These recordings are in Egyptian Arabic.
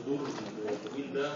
الحضور الجميل ده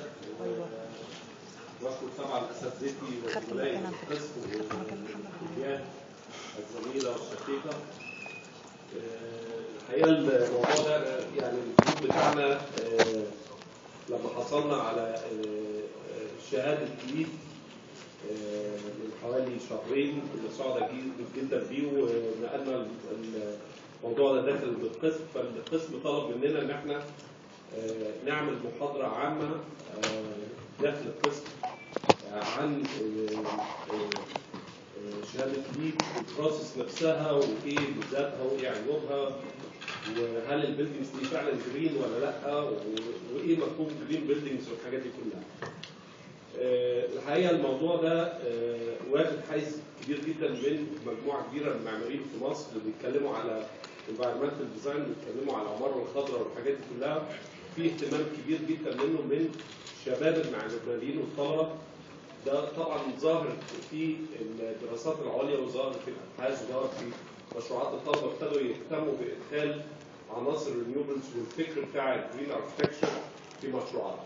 بشكر طبعا اساتذتي وزملائي في القسم والكليات الزميله والشقيقه آه، الحقيقه الموضوع ده يعني الجروب بتاعنا آه، لما حصلنا على آه، شهاده الجديد آه، من حوالي شهرين كنا سعداء جي- جدا بيه ونقلنا ال- الموضوع ده داخل القسم فالقسم طلب مننا ان احنا آه، نعمل محاضره عامه آه، داخل القسم آه، عن آه، آه، آه، شهاده ليد البروسيس نفسها وايه ميزاتها وايه عيوبها وهل البيلدنجز دي فعلا جرين ولا لا و- وايه مفهوم جرين بيلدنجز والحاجات دي كلها. آه، الحقيقه الموضوع ده آه، واخد حيز كبير جدا من مجموعه كبيره من المعماريين في مصر اللي بيتكلموا على environmental design بيتكلموا على العماره الخضراء والحاجات دي كلها في اهتمام كبير جدا منه من شباب المعماريين والطلبه ده طبعا ظاهر في الدراسات العليا وظاهر في الابحاث وظاهر في مشروعات الطلبه ابتدوا يهتموا بادخال عناصر الرينيوبلز والفكر بتاع الجرين اركتكشر في مشروعات.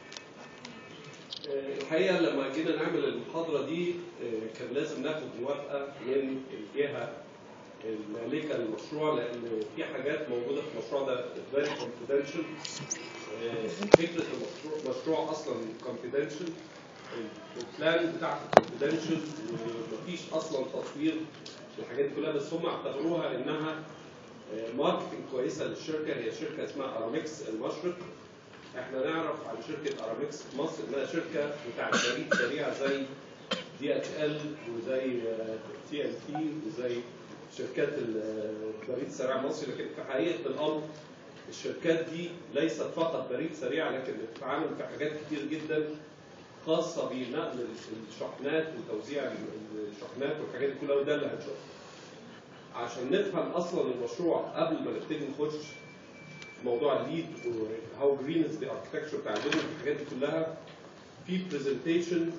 آه، الحقيقه لما جينا نعمل المحاضره دي آه، كان لازم ناخد موافقه من الجهه المالكه للمشروع لان في حاجات موجوده في المشروع ده فيري كونفيدنشال فكره المشروع مشروع اصلا كونفيدنشال البلان بتاعته كونفيدنشال ومفيش اصلا تصوير الحاجات دي كلها بس هم اعتبروها انها ماركتنج كويسه للشركه هي شركه اسمها ارامكس المشرق احنا نعرف عن شركه ارامكس في مصر انها شركه بتاعت بريد سريع زي دي اتش ال وزي تي ان تي وزي شركات البريد السريع المصري لكن في حقيقه الامر الشركات دي ليست فقط بريد سريع لكن بتتعامل في حاجات كتير جدا خاصه بنقل الشحنات وتوزيع الشحنات والحاجات دي كلها وده اللي هنشوفه. عشان نفهم اصلا المشروع قبل ما نبتدي نخش في موضوع الليد وهاو جرين از ذا اركتكتشر بتاع البيلدنج والحاجات دي كلها في برزنتيشن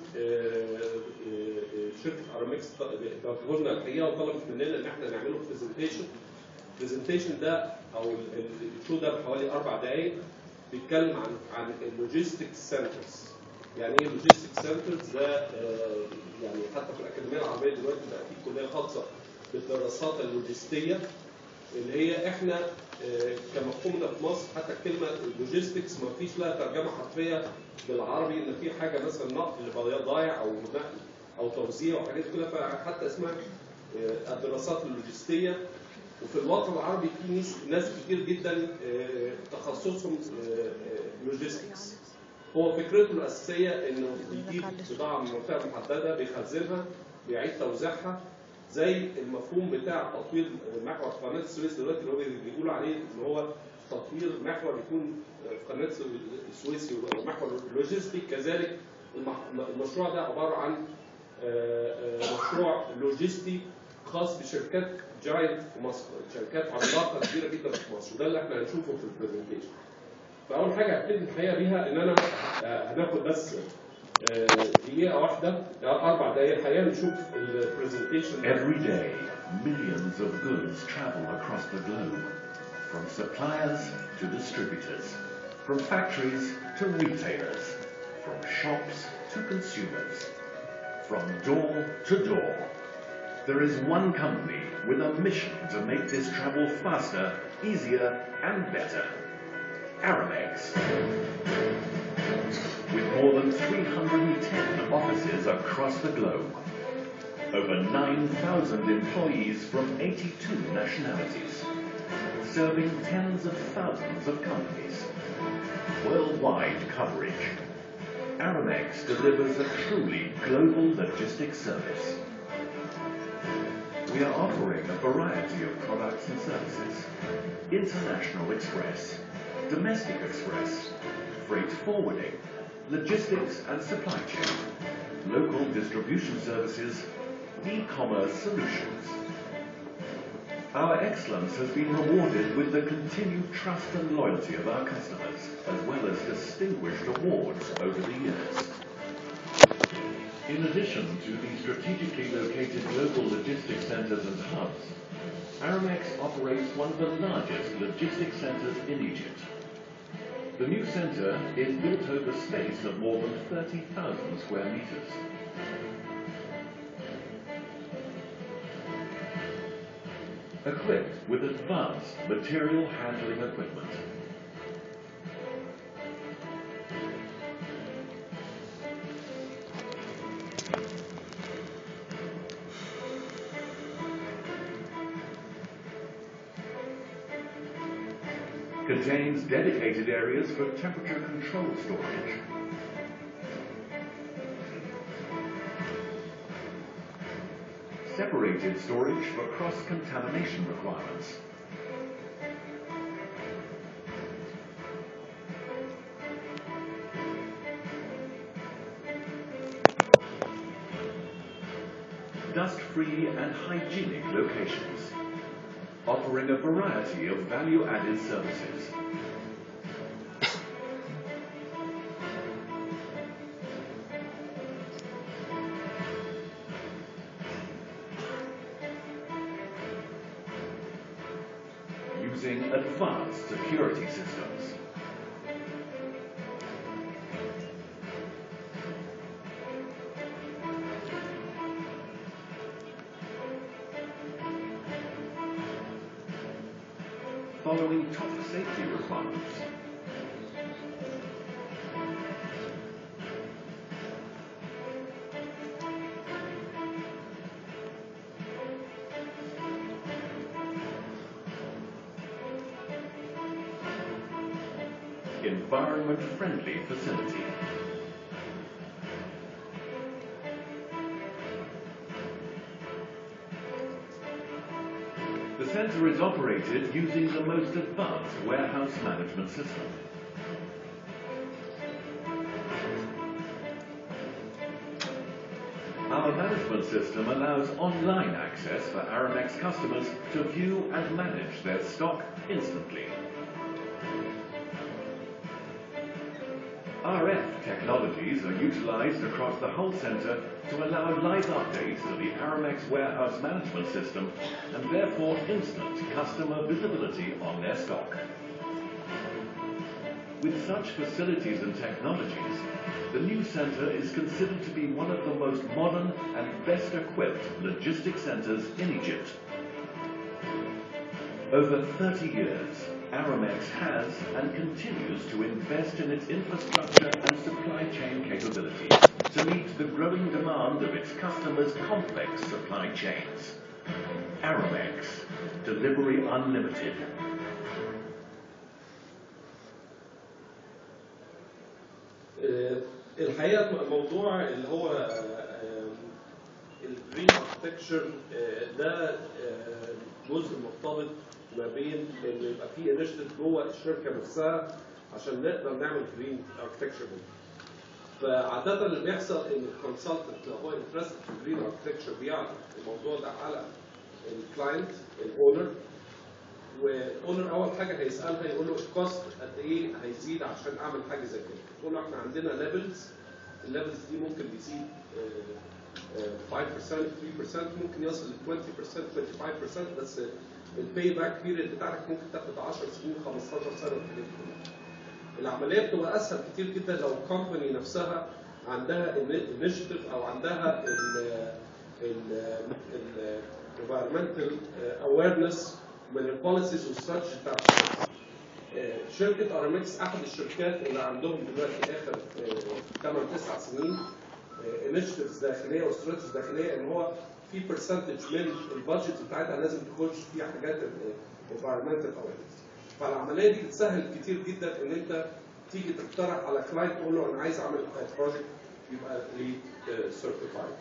شركه ارامكس بعته لنا الحقيقه وطلبت مننا ان احنا نعمله برزنتيشن البرزنتيشن ده او الشو ده بحوالي اربع دقائق بيتكلم عن عن اللوجيستيك سنترز يعني ايه اللوجيستيك سنترز ده آه، يعني حتى في الاكاديميه العربيه دلوقتي بقى في كليه خاصه بالدراسات اللوجستيه اللي هي احنا آه، كمفهومنا في مصر حتى الكلمه اللوجيستكس ما فيش لها ترجمه حرفيه بالعربي ان في حاجه مثلا نقل ضايع او نقل او توزيع وحاجات كلها فحتى اسمها آه، الدراسات اللوجستيه وفي الوطن العربي في ناس ناس كتير جدا آه، تخصصهم لوجيستكس هو فكرته الاساسيه انه بيجيب بضاعه من منطقه محدده بيخزنها بيعيد توزيعها زي المفهوم بتاع تطوير محور قناه السويس دلوقتي اللي هو بيقولوا عليه ان هو تطوير محور يكون في قناه السويس او محور لوجيستيك كذلك المح- المشروع ده عباره عن آه، آه، مشروع لوجستي خاص بشركات جاينت في مصر شركات عملاقه كبيره جدا في مصر وده اللي احنا هنشوفه في البرزنتيشن فاول حاجه هبتدي الحقيقه بيها ان انا آه، هناخد بس آه، دقيقه واحده آه، اربع دقائق الحقيقه نشوف البرزنتيشن Every day, millions of goods travel across the globe, from suppliers to distributors, from factories to retailers, from shops to consumers, from door to door. There is one company with a mission to make this travel faster, easier, and better. Aramex. With more than 310 offices across the globe, over 9,000 employees from 82 nationalities, serving tens of thousands of companies. Worldwide coverage. Aramex delivers a truly global logistics service. We are offering a variety of products and services. International Express, Domestic Express, Freight Forwarding, Logistics and Supply Chain, Local Distribution Services, e-commerce solutions. Our excellence has been rewarded with the continued trust and loyalty of our customers, as well as distinguished awards over the years. In addition to the strategically located global logistics centers and hubs, Aramex operates one of the largest logistics centers in Egypt. The new centre is built over space of more than 30,000 square metres. Equipped with advanced material handling equipment. Contains dedicated areas for temperature control storage. Separated storage for cross-contamination requirements. Dust-free and hygienic locations offering a variety of value-added services. Using advanced security systems. following top safety requirements. Environment-friendly facility. The centre is operated using the most advanced warehouse management system. Our management system allows online access for Aramex customers to view and manage their stock instantly. RF technologies are utilized across the whole center to allow live updates to the Aramex warehouse management system and therefore instant customer visibility on their stock. With such facilities and technologies, the new center is considered to be one of the most modern and best equipped logistics centers in Egypt. Over 30 years, Aramex has and continues to invest in its infrastructure and supply chain capabilities to meet the growing demand of its customers' complex supply chains. Aramex, delivery unlimited. آه، الحقيقه موضوع اللي هو الجرين اركتكشر ده آه، جزء مرتبط ما بين ان يبقى في انشيتيف جوه الشركه نفسها عشان نقدر نعمل جرين اركتكشر فعادة اللي بيحصل ان الكونسلتنت لو هو انترستد في الجرين اركتكشر بيعرض الموضوع ده على الكلاينت الاونر والاونر اول حاجه هيسالها يقول له الكوست قد ايه هيزيد عشان اعمل حاجه زي كده تقول له احنا عندنا ليفلز الليفلز دي ممكن بيزيد آه، آه، 5% 3% ممكن يصل ل 20% 25% بس الباي باك بيريد بتاعتك ممكن تاخد 10 سنين 15 سنه والحاجات دي كلها. العمليه بتبقى اسهل كتير جدا لو الكومباني نفسها عندها انيشيتيف او عندها ال ال environmental awareness من البوليسيز والستراتيجي بتاع الشركه. آه، شركه ارامكس احد الشركات اللي عندهم دلوقتي اخر 8 9 سنين انيشيتيفز داخليه واستراتيجيز داخليه ان هو في برسنتج من البادجت بتاعتها لازم تخش فيها حاجات environmental awareness. فالعمليه دي بتسهل كتير جدا ان انت تيجي تقترح على كلاينت تقول له انا عايز اعمل بروجكت يبقى ليد سيرتيفايد.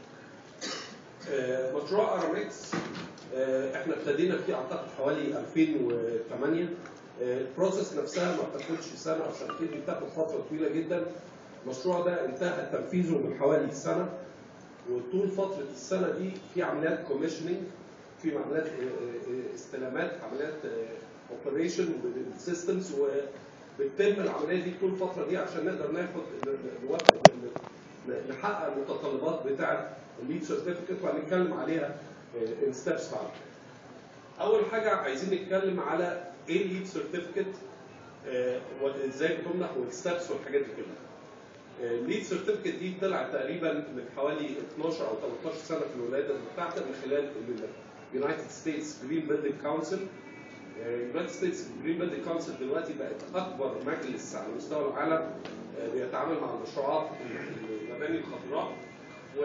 مشروع ارامكس احنا ابتدينا فيه اعتقد حوالي 2008 آه، البروسيس نفسها ما بتاخدش سنه او سنتين دي بتاخد فتره طويله جدا المشروع ده انتهى تنفيذه من حوالي سنه وطول فتره السنه دي في عمليات كوميشننج في عمليات آه، آه، استلامات عمليات اوبريشن سيستمز وبتتم العمليه دي طول الفتره دي عشان نقدر ناخد نوافق نحقق المتطلبات بتاعه الليد سيرتيفيكت وهنتكلم عليها ان ستيبس بعد كده. اول حاجه عايزين نتكلم على ايه الليد سيرتيفيكت آه، وازاي بتمنح والستبس والحاجات دي كلها. الليد سيرتيفيكت دي طلعت تقريبا من حوالي 12 او 13 سنه في الولايات المتحده من خلال اليونايتد ستيتس جرين بيلدينج كونسل اليونايتد ستيتس جرين بيلدينج كونسل دلوقتي بقت اكبر مجلس على مستوى العالم آه، بيتعامل مع المشروعات المباني الخضراء و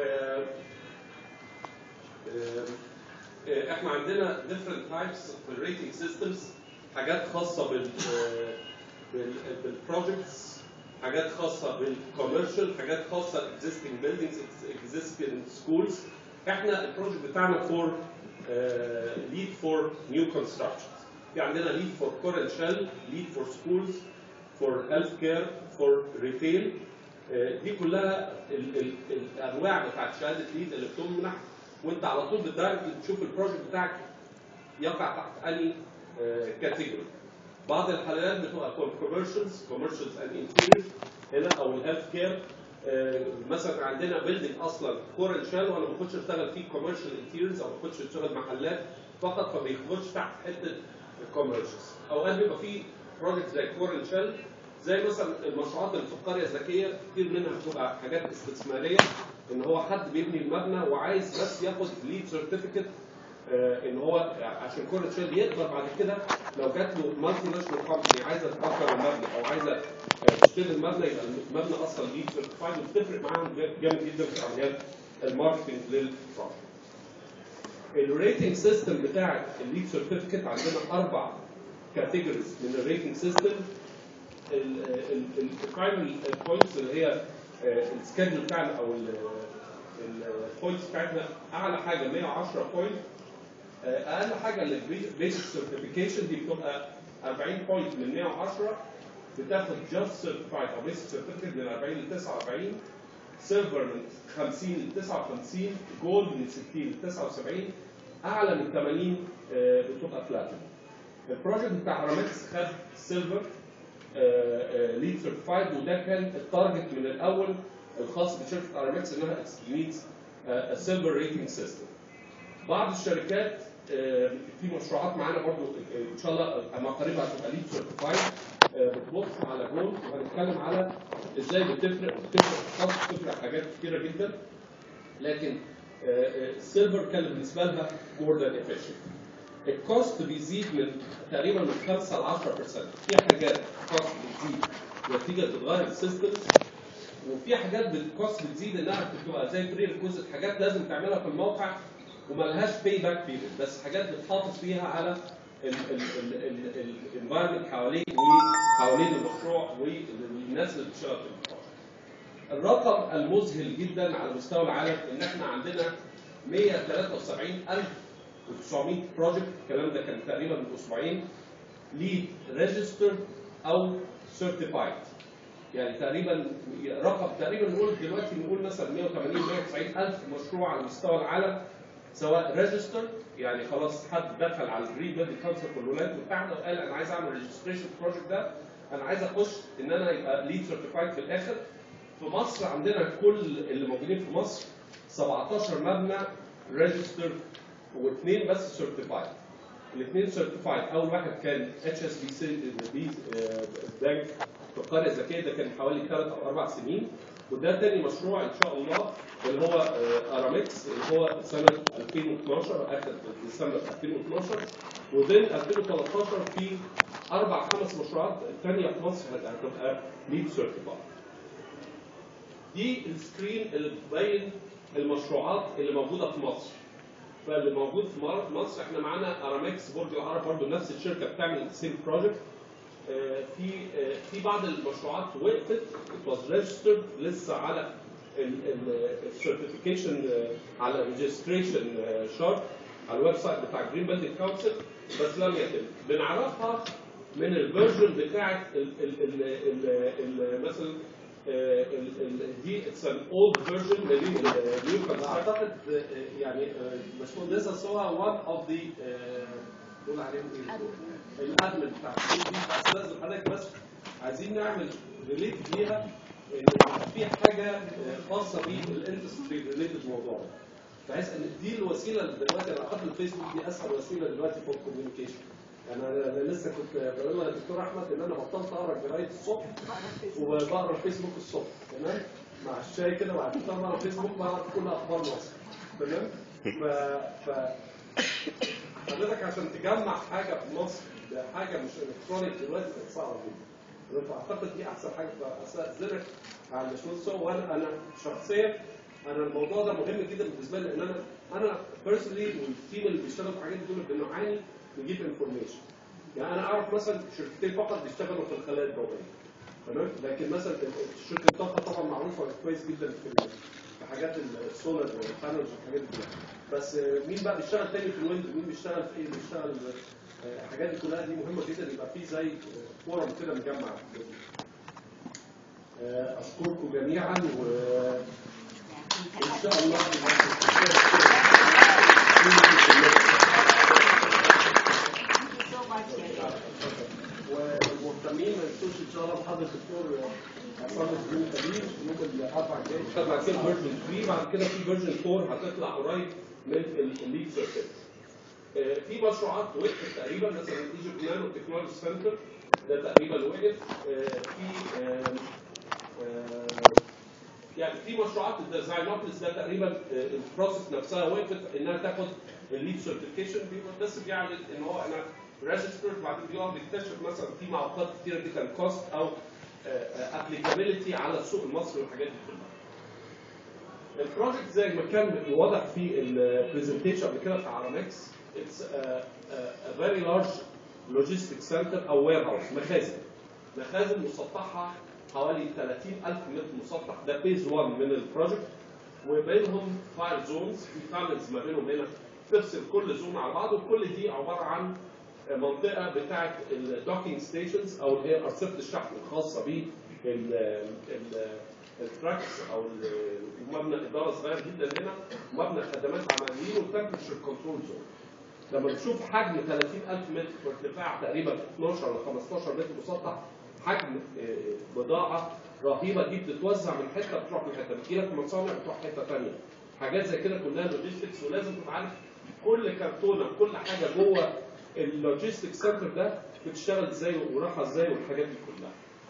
آه، آه، احنا عندنا different types of rating systems حاجات خاصه بال بال بالبروجكتس حاجات خاصه بالكوميرشال حاجات خاصه existing buildings existing schools احنا البروجكت بتاعنا فور ليد فور نيو كونستراكشن في عندنا ليد فور كورنت شيل ليد فور سكولز فور هيلث كير فور ريتيل دي كلها ال ال الانواع بتاعت شهاده ليد اللي بتمنح وانت على طول بالدايركت تشوف البروجكت بتاعك يقع تحت انهي كاتيجوري بعض الحالات بتبقى كوميرشالز كوميرشالز اند انتيريور هنا او الهيلث كير مثلا عندنا بيلدينج اصلا كورن شال وانا ما باخدش اشتغل فيه كوميرشال انتيريورز او ما باخدش اشتغل محلات فقط فما بيخرجش تحت حته الكوميرشالز اوقات بيبقى فيه بروجكت زي كورن شال زي مثلا المشروعات اللي في القريه الذكيه كتير منها بتبقى حاجات استثماريه ان هو حد بيبني المبنى وعايز بس ياخد ليد سيرتيفيكت ان هو عشان كورة شيل يقدر بعد كده لو جات له مالتي ناشونال كومباني عايزه تفكر المبنى او عايزه آه، تشتري المبنى يبقى المبنى اصلا ليه سيرتيفايد وبتفرق معاهم جامد جدا في عمليات الماركتنج للبروجكت. الريتنج سيستم بتاع الليد سيرتيفيكت عندنا اربع كاتيجوريز من الريتنج سيستم البرايمري بوينتس اللي هي السكادول بتاعنا او البوينتس بتاعتنا اعلى حاجه 110 بوينت اقل حاجه البيسك سيرتيفيكيشن دي بتبقى 40 بوينت من 110 بتاخد جاست سيرتيفايد او بيسك سيرتيفيكت من 40 ل 49 سيلفر من 50 ل 59 جولد من 60 ل 79 اعلى من 80 آه، بتبقى بلاتينum البروجكت بتاع رامكس خد سيلفر ليد سيرتيفايد وده كان التارجت من الاول الخاص بشركه ارامكس انها ميت السيلفر ريتنج سيستم بعض الشركات آه، في مشروعات معانا برضو آه، ان شاء الله اما قريبا هتبقى ليد سيرتيفايد بتبص على جولد وهنتكلم على ازاي بتفرق بتفرق خاص بتفرق حاجات كتيره جدا لكن السيلفر كان بالنسبه لها مور ذان افيشنت الكوست بيزيد من تقريبا من 5 ل 10% في حاجات كوست بتزيد نتيجه تغير السيستمز وفي حاجات الكوست بتزيد انها بتبقى زي بري ريكوزيت حاجات لازم تعملها في الموقع وملهاش باي باك بيريد بس حاجات بتحافظ فيها على الانفايرمنت حواليك وحوالين المشروع والناس اللي بتشتغل في المشروع. الرقم المذهل جدا على مستوى العالم ان احنا عندنا 173900 بروجكت الكلام ده كان تقريبا من اسبوعين ليد ريجسترد او سيرتيفايد يعني تقريبا رقم تقريبا نقول دلوقتي نقول مثلا 180 190 الف مشروع على مستوى العالم سواء ريجستر يعني خلاص حد دخل على الجرين بيلدينج كونسل في الولايات المتحده وقال انا عايز اعمل ريجستريشن بروجكت ده انا عايز اخش ان انا يبقى ليد سيرتيفايد في الاخر في مصر عندنا كل اللي موجودين في مصر 17 مبنى ريجستر واثنين بس سيرتيفايد الاثنين سيرتيفايد اول واحد كان اتش اس بي سي بي بانك في القريه الذكيه ده كان حوالي ثلاث او اربع سنين وده تاني مشروع ان شاء الله اللي هو آه، ارامكس اللي هو سنه 2012 اخر ديسمبر 2012 وبين 2013 في اربع خمس مشروعات ثانيه في مصر هتبقى ليد سيرتيفايد. دي السكرين اللي بتبين المشروعات اللي موجوده في مصر. فاللي موجود في مر- مصر احنا معانا ارامكس برج العرب برضه نفس الشركه بتعمل سيم بروجكت في آه، في بعض المشروعات وقفت it was registered لسه على السيرتيفيكيشن على الريجستريشن شارت على الويب سايت بتاع جرين بيلدينج كونسل بس لم يتم بنعرفها من الفيرجن بتاعت ال ال ال ال ال مثلا آه، ال- ال- دي اتس ان اولد فيرجن النيو كونسل اعتقد آه، يعني آه، باشمهندس بس هو one of the آه، نقول عليهم ايه؟ الادمن بتاع الشغل دي استاذن حضرتك بس عايزين نعمل ريليت ليها ان يبقى في حاجه آه، خاصه بالاندستري ريليتد موضوع بحيث ان دي الوسيله اللي دلوقتي انا اعتقد الفيسبوك دي اسهل وسيله دلوقتي فور كوميونيكيشن يعني انا أنا لسه كنت بقول يا دكتور احمد ان انا بطلت اقرا الجرايد الصبح وبقرا الفيسبوك الصبح تمام مع الشاي كده وبعد كده بقرا الفيسبوك بعرف كل اخبار مصر تمام ف ف حضرتك عشان تجمع حاجه في مصر بحاجه مش الكترونيك دلوقتي بقت صعبه جدا فاعتقد دي احسن حاجه فاستاذنك على الباشمهندس هو وانا انا شخصيا انا الموضوع ده مهم جدا بالنسبه لي لان انا انا بيرسونلي والتيم اللي بيشتغل في الحاجات دول بنعاني نجيب انفورميشن يعني انا اعرف مثلا شركتين فقط بيشتغلوا في الخلايا الضوئيه تمام لكن مثلا شركه الطاقه طبعا معروفه كويس جدا في في حاجات السولار والبانلز والحاجات دي بس مين بقى بيشتغل تاني في الويند مين بيشتغل في ايه بيشتغل آه، الحاجات دي كلها دي مهمه جدا يبقى في زي فورم كده مجمع آه، اشكركم جميعا وان شاء الله ومهتمين ما ينسوش ان شاء الله محاضره الدكتور عصام الدين كبير يوم الاربعاء الجاي طبعا كده فيرجن 3 بعد كده في فيرجن 4 هتطلع قريب من الليد سيركت في مشروعات وقفت تقريبا مثلا ايجيبت نانو تكنولوجي سنتر ده تقريبا وقف آه، في آه، آه، يعني في مشروعات الديزاينوبلس ده تقريبا آه، البروسيس نفسها وقفت انها تاخد الليد سيرتيفيكيشن بس بيعمل ان هو انا ريجسترد وبعدين بيقعد يكتشف مثلا في معوقات كتيره جدا كوست او ابليكابيلتي على السوق المصري والحاجات دي كلها. البروجكت زي ما كان واضح في البرزنتيشن قبل كده بتاع ارامكس اتس ا فيري لارج لوجيستيك سنتر او وير هاوس مخازن مخازن مسطحها حوالي 30000 متر مسطح ده فيز 1 من البروجكت وبينهم فاير زونز في تانلز ما بينهم هنا تفصل كل زون على بعض وكل دي عباره عن منطقه بتاعه الدوكينج ستيشنز او اللي هي ارصفه الشحن الخاصه ب التراكس او ال- مبنى اداره صغير جدا هنا مبنى خدمات عمليين وتمبرتشر كنترول زون لما بتشوف حجم 30000 متر وارتفاع تقريبا 12 ل 15 متر مسطح حجم آه، بضاعه رهيبه دي بتتوزع من حته بتروح من حته بتجي لك مصانع بتروح حته ثانيه حاجات زي كده كلها لوجيستكس ولازم تبقى عارف كل كرتونه كل حاجه جوه اللوجيستيك سنتر ده بتشتغل ازاي وراحه ازاي والحاجات دي كلها.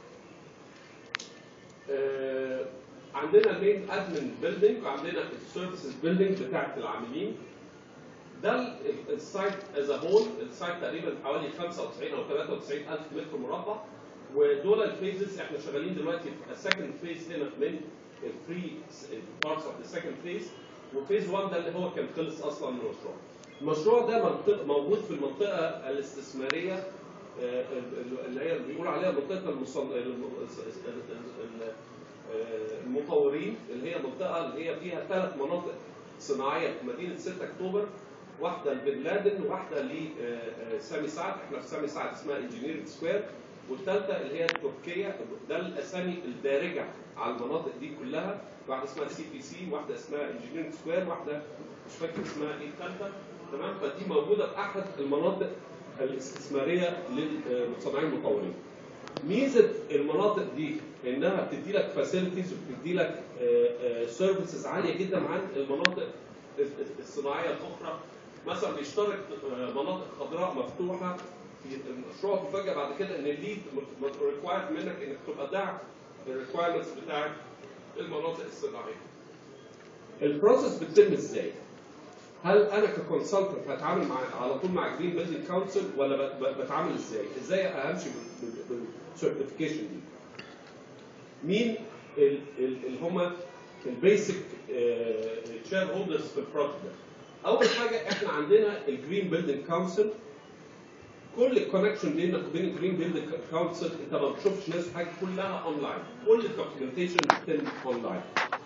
آه، عندنا المين ادمن بيلدينج وعندنا السيرفيسز بيلدينج بتاعت العاملين ده ال- ال- السايت از هول السايت تقريبا حوالي 95 او 93 الف متر مربع ودول الفيزز احنا شغالين دلوقتي في السكند فيز هنا من الثري بارتس اوف ذا سكند فيز وفيز 1 ده اللي هو كان خلص اصلا من المشروع. المشروع ده منطقة موجود في المنطقه الاستثماريه آه، ال- اللي هي بيقولوا عليها منطقه المصن... الم- ال- ال- آه، المطورين اللي هي منطقه اللي هي فيها ثلاث مناطق صناعيه في مدينه 6 اكتوبر واحده لبن لادن وواحده لسامي سعد احنا في سامي سعد اسمها انجينيرنج سكوير والثالثه اللي هي تركيا ده الاسامي الدارجه على المناطق دي كلها واحده اسمها سي بي سي واحده اسمها انجينيرنج سكوير واحده مش فاكر اسمها ايه الثالثه تمام فدي موجوده في احد المناطق الاستثماريه للمصنعين المطورين ميزه المناطق دي انها بتدي لك فاسيلتيز وبتدي لك سيرفيسز عاليه جدا عن المناطق الصناعيه الاخرى مثلا بيشترط آه، مناطق خضراء مفتوحه في المشروع تفاجئ بعد كده ان الليد ريكوايرد منك انك تبقى ضعف الريكوايرمنتس بتاعت المناطق الصناعيه. البروسيس بتتم ازاي؟ هل انا ككونسلتنت هتعامل مع على طول مع جرين بيلدينج كونسل ولا ب- ب- بتعامل ازاي؟ ازاي همشي بالسيرتيفيكيشن دي؟ مين ال- ال- اللي هم البيسك شير هولدرز في البروجكت ده؟ اول حاجه احنا عندنا الجرين بيلدينج كونسل كل الكونكشن بينك وبين الجرين بيلدينج كونسل انت ما بتشوفش ناس حاجه كلها اونلاين كل الدوكيومنتيشن بتتم اونلاين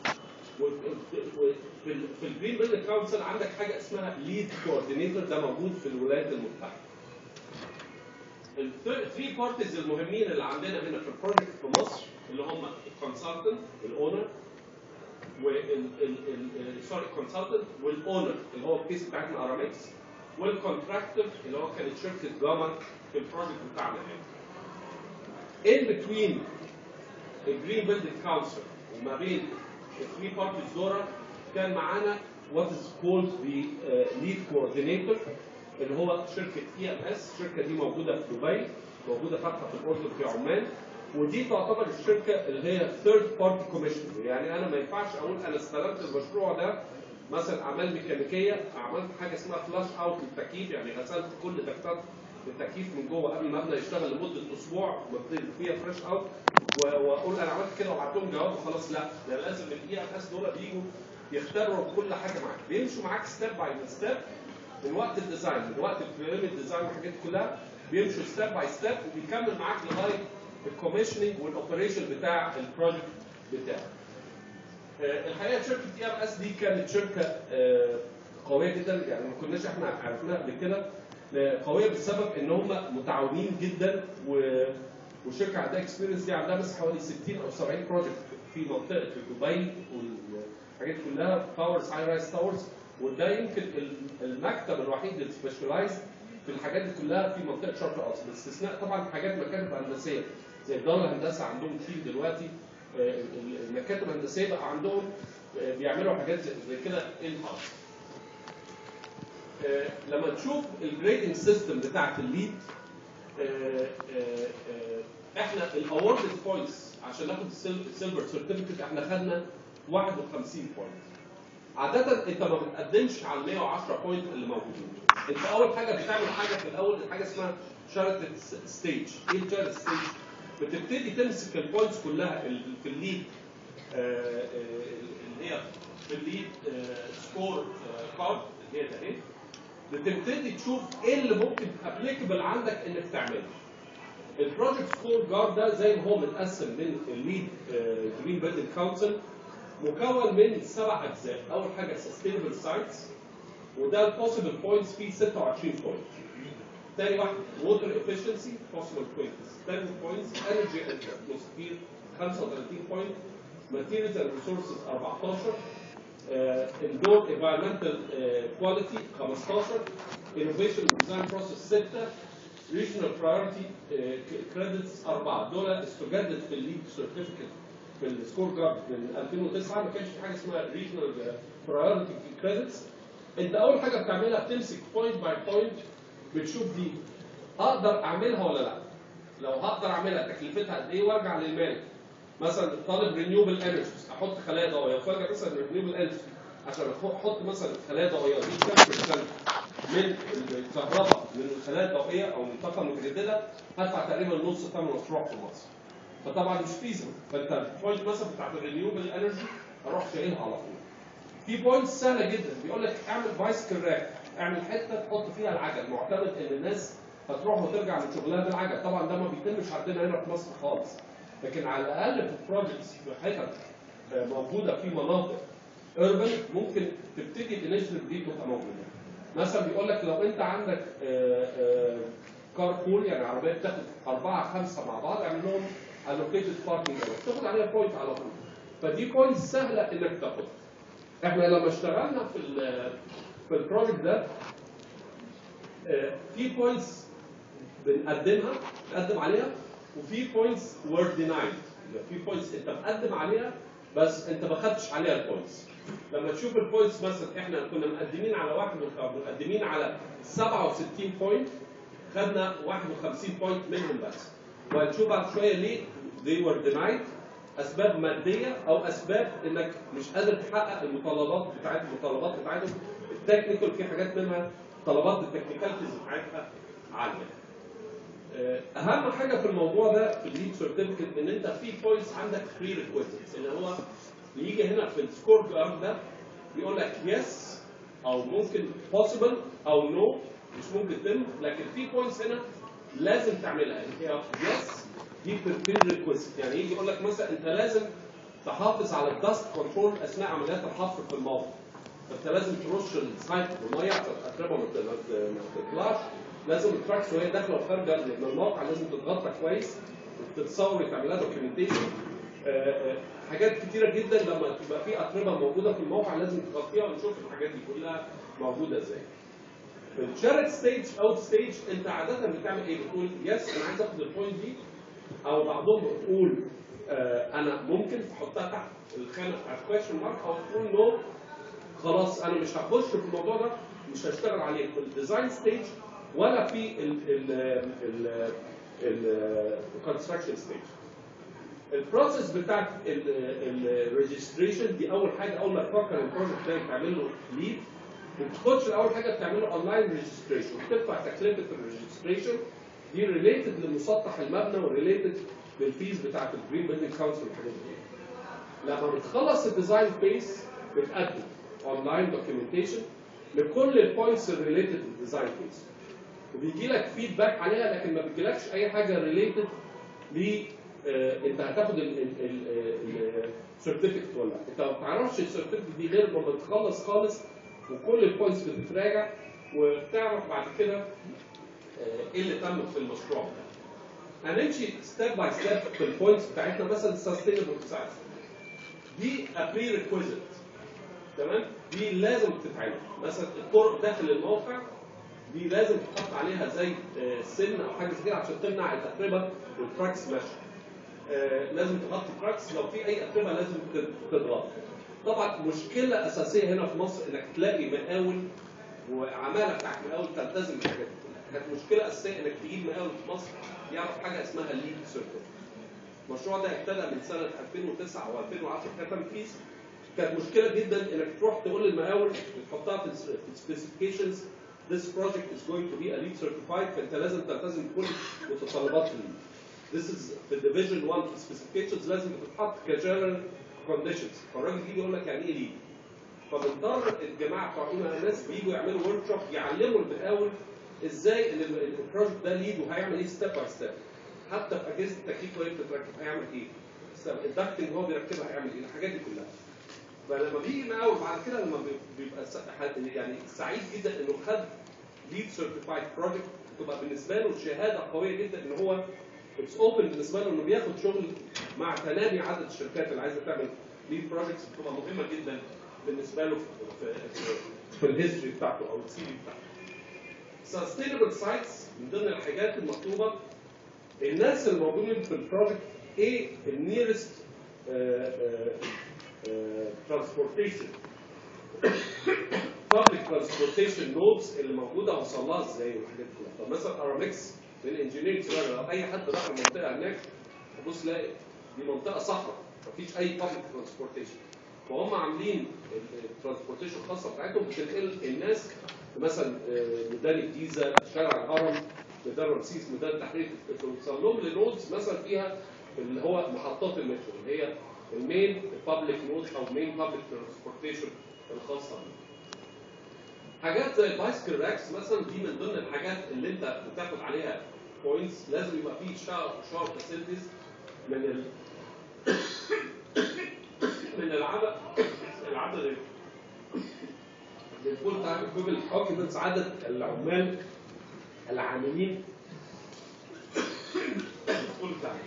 وفي في الجرين بيلدينج كونسل عندك حاجه اسمها ليد كوردينيتور ده موجود في الولايات المتحده الثري بارتيز المهمين اللي عندنا هنا في البروجكت في مصر اللي هم الكونسلتنت الاونر وال سوري الكونسلتنت والاونر اللي هو الكيس بتاعتنا ارامكس والكونتراكتور اللي هو كانت شركه جاما في البروجكت بتاعنا هنا. ان بتوين الجرين بيلدينج كونسل وما بين الثري بارتيز دول كان معانا what is called the uh, lead coordinator اللي هو شركه اي ام اس الشركه دي موجوده في دبي موجوده فاتحه في الاردن في عمان ودي تعتبر الشركه اللي هي ثيرد بارتي كوميشن يعني انا ما ينفعش اقول انا استلمت المشروع ده مثلا اعمال ميكانيكيه عملت حاجه اسمها فلاش اوت للتكييف يعني غسلت كل دكتات التكييف من جوه قبل ما ابدا يشتغل لمده اسبوع وابتدي فيها فريش اوت واقول انا عملت كده وابعت لهم جواب وخلاص لا ده لازم الاي ام اس دول بيجوا يختبروا كل حاجه معاك بيمشوا معاك ستيب باي ستيب من وقت الديزاين من وقت البريمير ديزاين والحاجات دي كلها بيمشوا ستيب باي ستيب وبيكمل معاك لغايه الكوميشننج والاوبريشن بتاع البروجكت بتاعك. آه، الحقيقه شركه اي ام اس دي كانت شركه آه، قويه جدا يعني ما كناش احنا عرفناها قبل كده آه، قويه بسبب ان هم متعاونين جدا و والشركه عندها اكسبيرينس دي عندها بس حوالي 60 او 70 بروجكت في منطقه دبي والحاجات كلها تاورز هاي رايز تاورز وده يمكن المكتب الوحيد اللي سبيشالايز في الحاجات دي كلها في منطقه شرق الاوسط باستثناء طبعا حاجات مكاتب هندسيه زي الدار الهندسه عندهم تيم دلوقتي آه، المكاتب الهندسيه بقى عندهم آه، بيعملوا حاجات زي زي كده ان هاوس لما تشوف الجريدنج سيستم بتاعت الليد آه، آه، آه، احنا الاورد بوينتس عشان ناخد السيلفر سيرتيفيكت احنا خدنا 51 بوينت عادة انت ما بتقدمش على ال 110 بوينت اللي موجودين. انت اول حاجة بتعمل حاجة في الاول حاجة اسمها شارت ستيج. ايه الشارت ستيج؟ بتبتدي تمسك البوينتس كلها اللي في الليد آه، آه، اللي هي في الليد سكور كارد اللي هي ده اهي بتبتدي تشوف ايه اللي ممكن ابليكابل عندك انك تعمله. البروجكت سكور جارد ده زي ما هو متقسم من الليد جرين بيلدنج كونسل مكون من سبع اجزاء، اول حاجه سستينبل سايتس وده البوسيبل بوينتس فيه 26 بوينت. تاني واحد ووتر افشنسي بوسيبل بوينتس 10 بوينتس انرجي اند اتموسفير 35 بوينت ماتيريالز اند ريسورسز 14 اندور انفايرمنتال كواليتي 15 انوفيشن ديزاين بروسيس 6 ريجنال برايورتي كريدتس 4 دول استجدت في الليد سيرتيفيكت في السكور جارد من 2009 ما كانش في حاجه اسمها ريجنال برايورتي كريدتس انت اول حاجه بتعملها بتمسك بوينت باي بوينت بتشوف دي اقدر اعملها ولا لا لو هقدر اعملها تكلفتها قد ايه وارجع للمالك مثلا طالب رينيوبل انرجيز احط خلايا ضوئيه فارجع مثلا رينيوبل انرجي عشان احط مثلا خلايا ضوئيه دي كام من الكهرباء من الخلايا الضوئيه او من الطاقه المتجدده هدفع تقريبا نص ثمن مشروع في مصر فطبعا مش فيزبل فانت البوينت مثلا بتاعت الرينيوبل انرجي اروح شايلها على طول في بوينتس سهله جدا بيقول لك اعمل بايسكل راك اعمل حته تحط فيها العجل معتمد ان الناس هتروح وترجع من شغلها بالعجل طبعا ده ما بيتمش عندنا هنا في مصر خالص لكن على الاقل في البروجكتس في حتت آه، موجوده في مناطق urban ممكن تبتدي الانشيتيف دي تبقى موجوده مثلا بيقول لك لو انت عندك كار بول يعني عربيه بتاخد اربعه خمسه مع بعض اعمل لهم allocated parking area تاخد عليها بوينت على طول فدي بوينت سهله انك تاخدها احنا لما اشتغلنا في ال في البروجكت ده آه، في بوينتس بنقدمها بنقدم عليها وفي بوينتس were denied في بوينتس انت مقدم عليها بس انت ما خدتش عليها البوينتس لما تشوف البوينتس مثلا احنا كنا مقدمين على واحد او مقدمين على 67 بوينت خدنا 51 بوينت منهم بس وهنشوف بعد شويه ليه they were denied اسباب ماديه او اسباب انك مش قادر تحقق المتطلبات بتاعت المتطلبات بتاعتهم التكنيكال في حاجات منها طلبات التكنيكاليتيز بتاعتها عاليه. آه، اهم حاجه في الموضوع ده في الليد سيرتيفيكت ان انت في بوينتس عندك بري ريكويزيتس اللي هو بيجي هنا في السكور جارد ده بيقول لك يس او ممكن possible او نو مش ممكن تم لكن في بوينتس هنا لازم تعملها اللي هي يس دي بري ريكويزيت يعني يجي يقول لك مثلا انت لازم تحافظ على الدست كنترول اثناء عمليات الحفر في الموقع فانت لازم ترش السايت بميه عشان الاتربه ما ت- ما ت- ما تطلعش لازم التراكس وهي داخله وخارجه من الموقع لازم تتغطى كويس وتتصور يتعمل لها دوكيومنتيشن حاجات كتيره جدا لما تبقى في اتربه موجوده في الموقع لازم تغطيها ونشوف الحاجات دي كلها موجوده ازاي. في الشارت ستيج اوت ستيج انت عاده بتعمل ايه؟ بتقول يس انا عايز اخد البوينت دي او بعضهم بتقول آه انا ممكن تحطها تحت الخانه بتاعت كويشن مارك او تقول نو خلاص انا مش هخش في الموضوع ده مش هشتغل عليه في الديزاين ستيج ولا في الكونستراكشن ستيج البروسيس بتاعت الريجستريشن دي اول حاجه اول ما تفكر البروجكت ده تعمل له ليد بتخش اول حاجه بتعمل له اونلاين ريجستريشن بتدفع تكلفه الريجستريشن دي ريليتد لمسطح المبنى وريليتد للفيز بتاعت الجرين بيلدينج كونسل والحاجات دي لما بتخلص الديزاين فيس بتقدم اونلاين دوكيومنتيشن لكل البوينتس الريليتد للديزاين فيس وبيجي لك فيدباك عليها لكن ما بيجيلكش اي حاجه ريليتد ل آه، انت هتاخد السيرتيفيكت ولا لا انت ما بتعرفش السيرتيفيكت دي غير لما بتخلص خالص وكل البوينتس بتتراجع وبتعرف بعد كده آه، ايه اللي تم في المشروع ده هنمشي ستيب باي ستيب في البوينتس بتاعتنا مثلا سستينبل ساينس دي بري ريكويزيت تمام دي لازم تتعمل مثلا الطرق داخل الموقع دي لازم تحط عليها زي آه، سن او حاجه زي كده عشان تمنع الاتربه والتراكس ماشيه آه، لازم تغطي تراكس لو في اي اتربه لازم تت- تتغطى طبعا مشكله اساسيه هنا في مصر انك تلاقي مقاول وعماله بتاعت مقاول تلتزم بالحاجات دي كلها كانت مشكله اساسيه انك تجيب مقاول في مصر يعرف حاجه اسمها الليد سيرتيفيكت المشروع ده ابتدى من سنه 2009 او 2010 كتنفيذ كانت مشكله جدا انك تروح تقول للمقاول تحطها في السبيسيفيكيشنز this project is going to be a LEED certified فانت لازم تلتزم بكل متطلبات الليد. This is في الديفيجن 1 في السبيسيفيكيشنز لازم تتحط كجنرال كونديشنز فالراجل يجي يقول لك يعني ايه ليد فبنضطر الجماعه بتوع ايما ناس بييجوا يعملوا ورك شوب يعلموا المقاول ازاي ان ال- البروجكت ده ليد وهيعمل ايه ستيب باي ستيب حتى في اجهزه التكييف وهي بتتركب هيعمل ايه الدكتنج هو بيركبها هيعمل ايه الحاجات دي كلها فلما بيجي مقاول بعد كده لما بي- بيبقى س- حد- يعني سعيد جدا انه خد ليد سيرتيفايد بروجكت تبقى بالنسبه له شهاده قويه جدا ان هو اتس اوبن بالنسبه له انه بياخد شغل مع تنامي عدد الشركات اللي عايزه تعمل ليد بروجكتس بتبقى مهمه جدا بالنسبه له في في, في الهيستوري بتاعته او السي في بتاعته. سستينبل سايتس من ضمن الحاجات المطلوبه الناس اللي موجودين في البروجكت ايه النيرست ترانسبورتيشن public transportation nodes اللي موجوده اوصل لها ازاي والحاجات دي كلها طب مثلا ارامكس من انجينيرنج لو اي حد راح المنطقه هناك تبص تلاقي دي منطقه صحراء مفيش اي public transportation فهم عاملين الترانسبورتيشن الخاصه بتاعتهم بتنقل الناس مثلا آه، ميدان الجيزه شارع الهرم ميدان رمسيس ميدان التحرير توصل لهم لنودز مثلا فيها اللي هو محطات المترو اللي هي المين بابليك نود او مين بابليك ترانسبورتيشن الخاصه بيه. حاجات زي البايسكل راكس مثلا دي من ضمن الحاجات اللي انت بتاخد عليها بوينتس لازم يبقى فيه شاور شاور فاسيلتيز من ال من العدد العدد الفول تايم ايكويفالنت اوكيبنتس عدد العمال العاملين فول تايم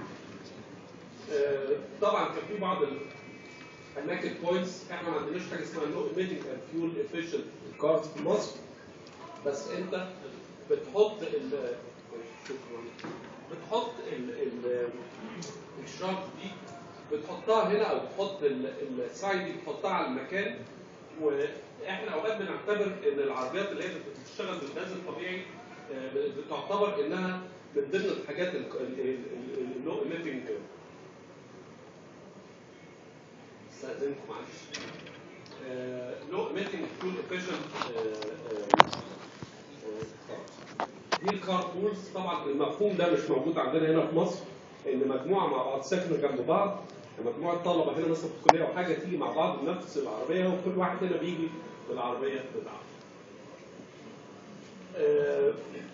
آه، طبعا كان في بعض الاماكن بوينتس احنا ما عندناش حاجه اسمها نو ايميتنج اند فيول افيشنت كارز في مصر بس انت بتحط ال شكرا بتحط ال ال الشارت دي بتحطها هنا او تحط ال- السايد دي بتحطها على المكان واحنا اوقات بنعتبر ان العربيات اللي هي بتشتغل بالغاز الطبيعي آه، بتعتبر انها من ضمن الحاجات النو ايميتنج استاذنكم معلش لو ايميتنج فول افيشنت دي الكار بولز طبعا المفهوم ده مش موجود عندنا هنا في مصر ان مجموعه مع بعض ساكنه جنب بعض مجموعه طلبه هنا مثلا في الكليه وحاجه تيجي مع بعض بنفس العربيه وكل واحد هنا بيجي بالعربيه بتاعته. آه،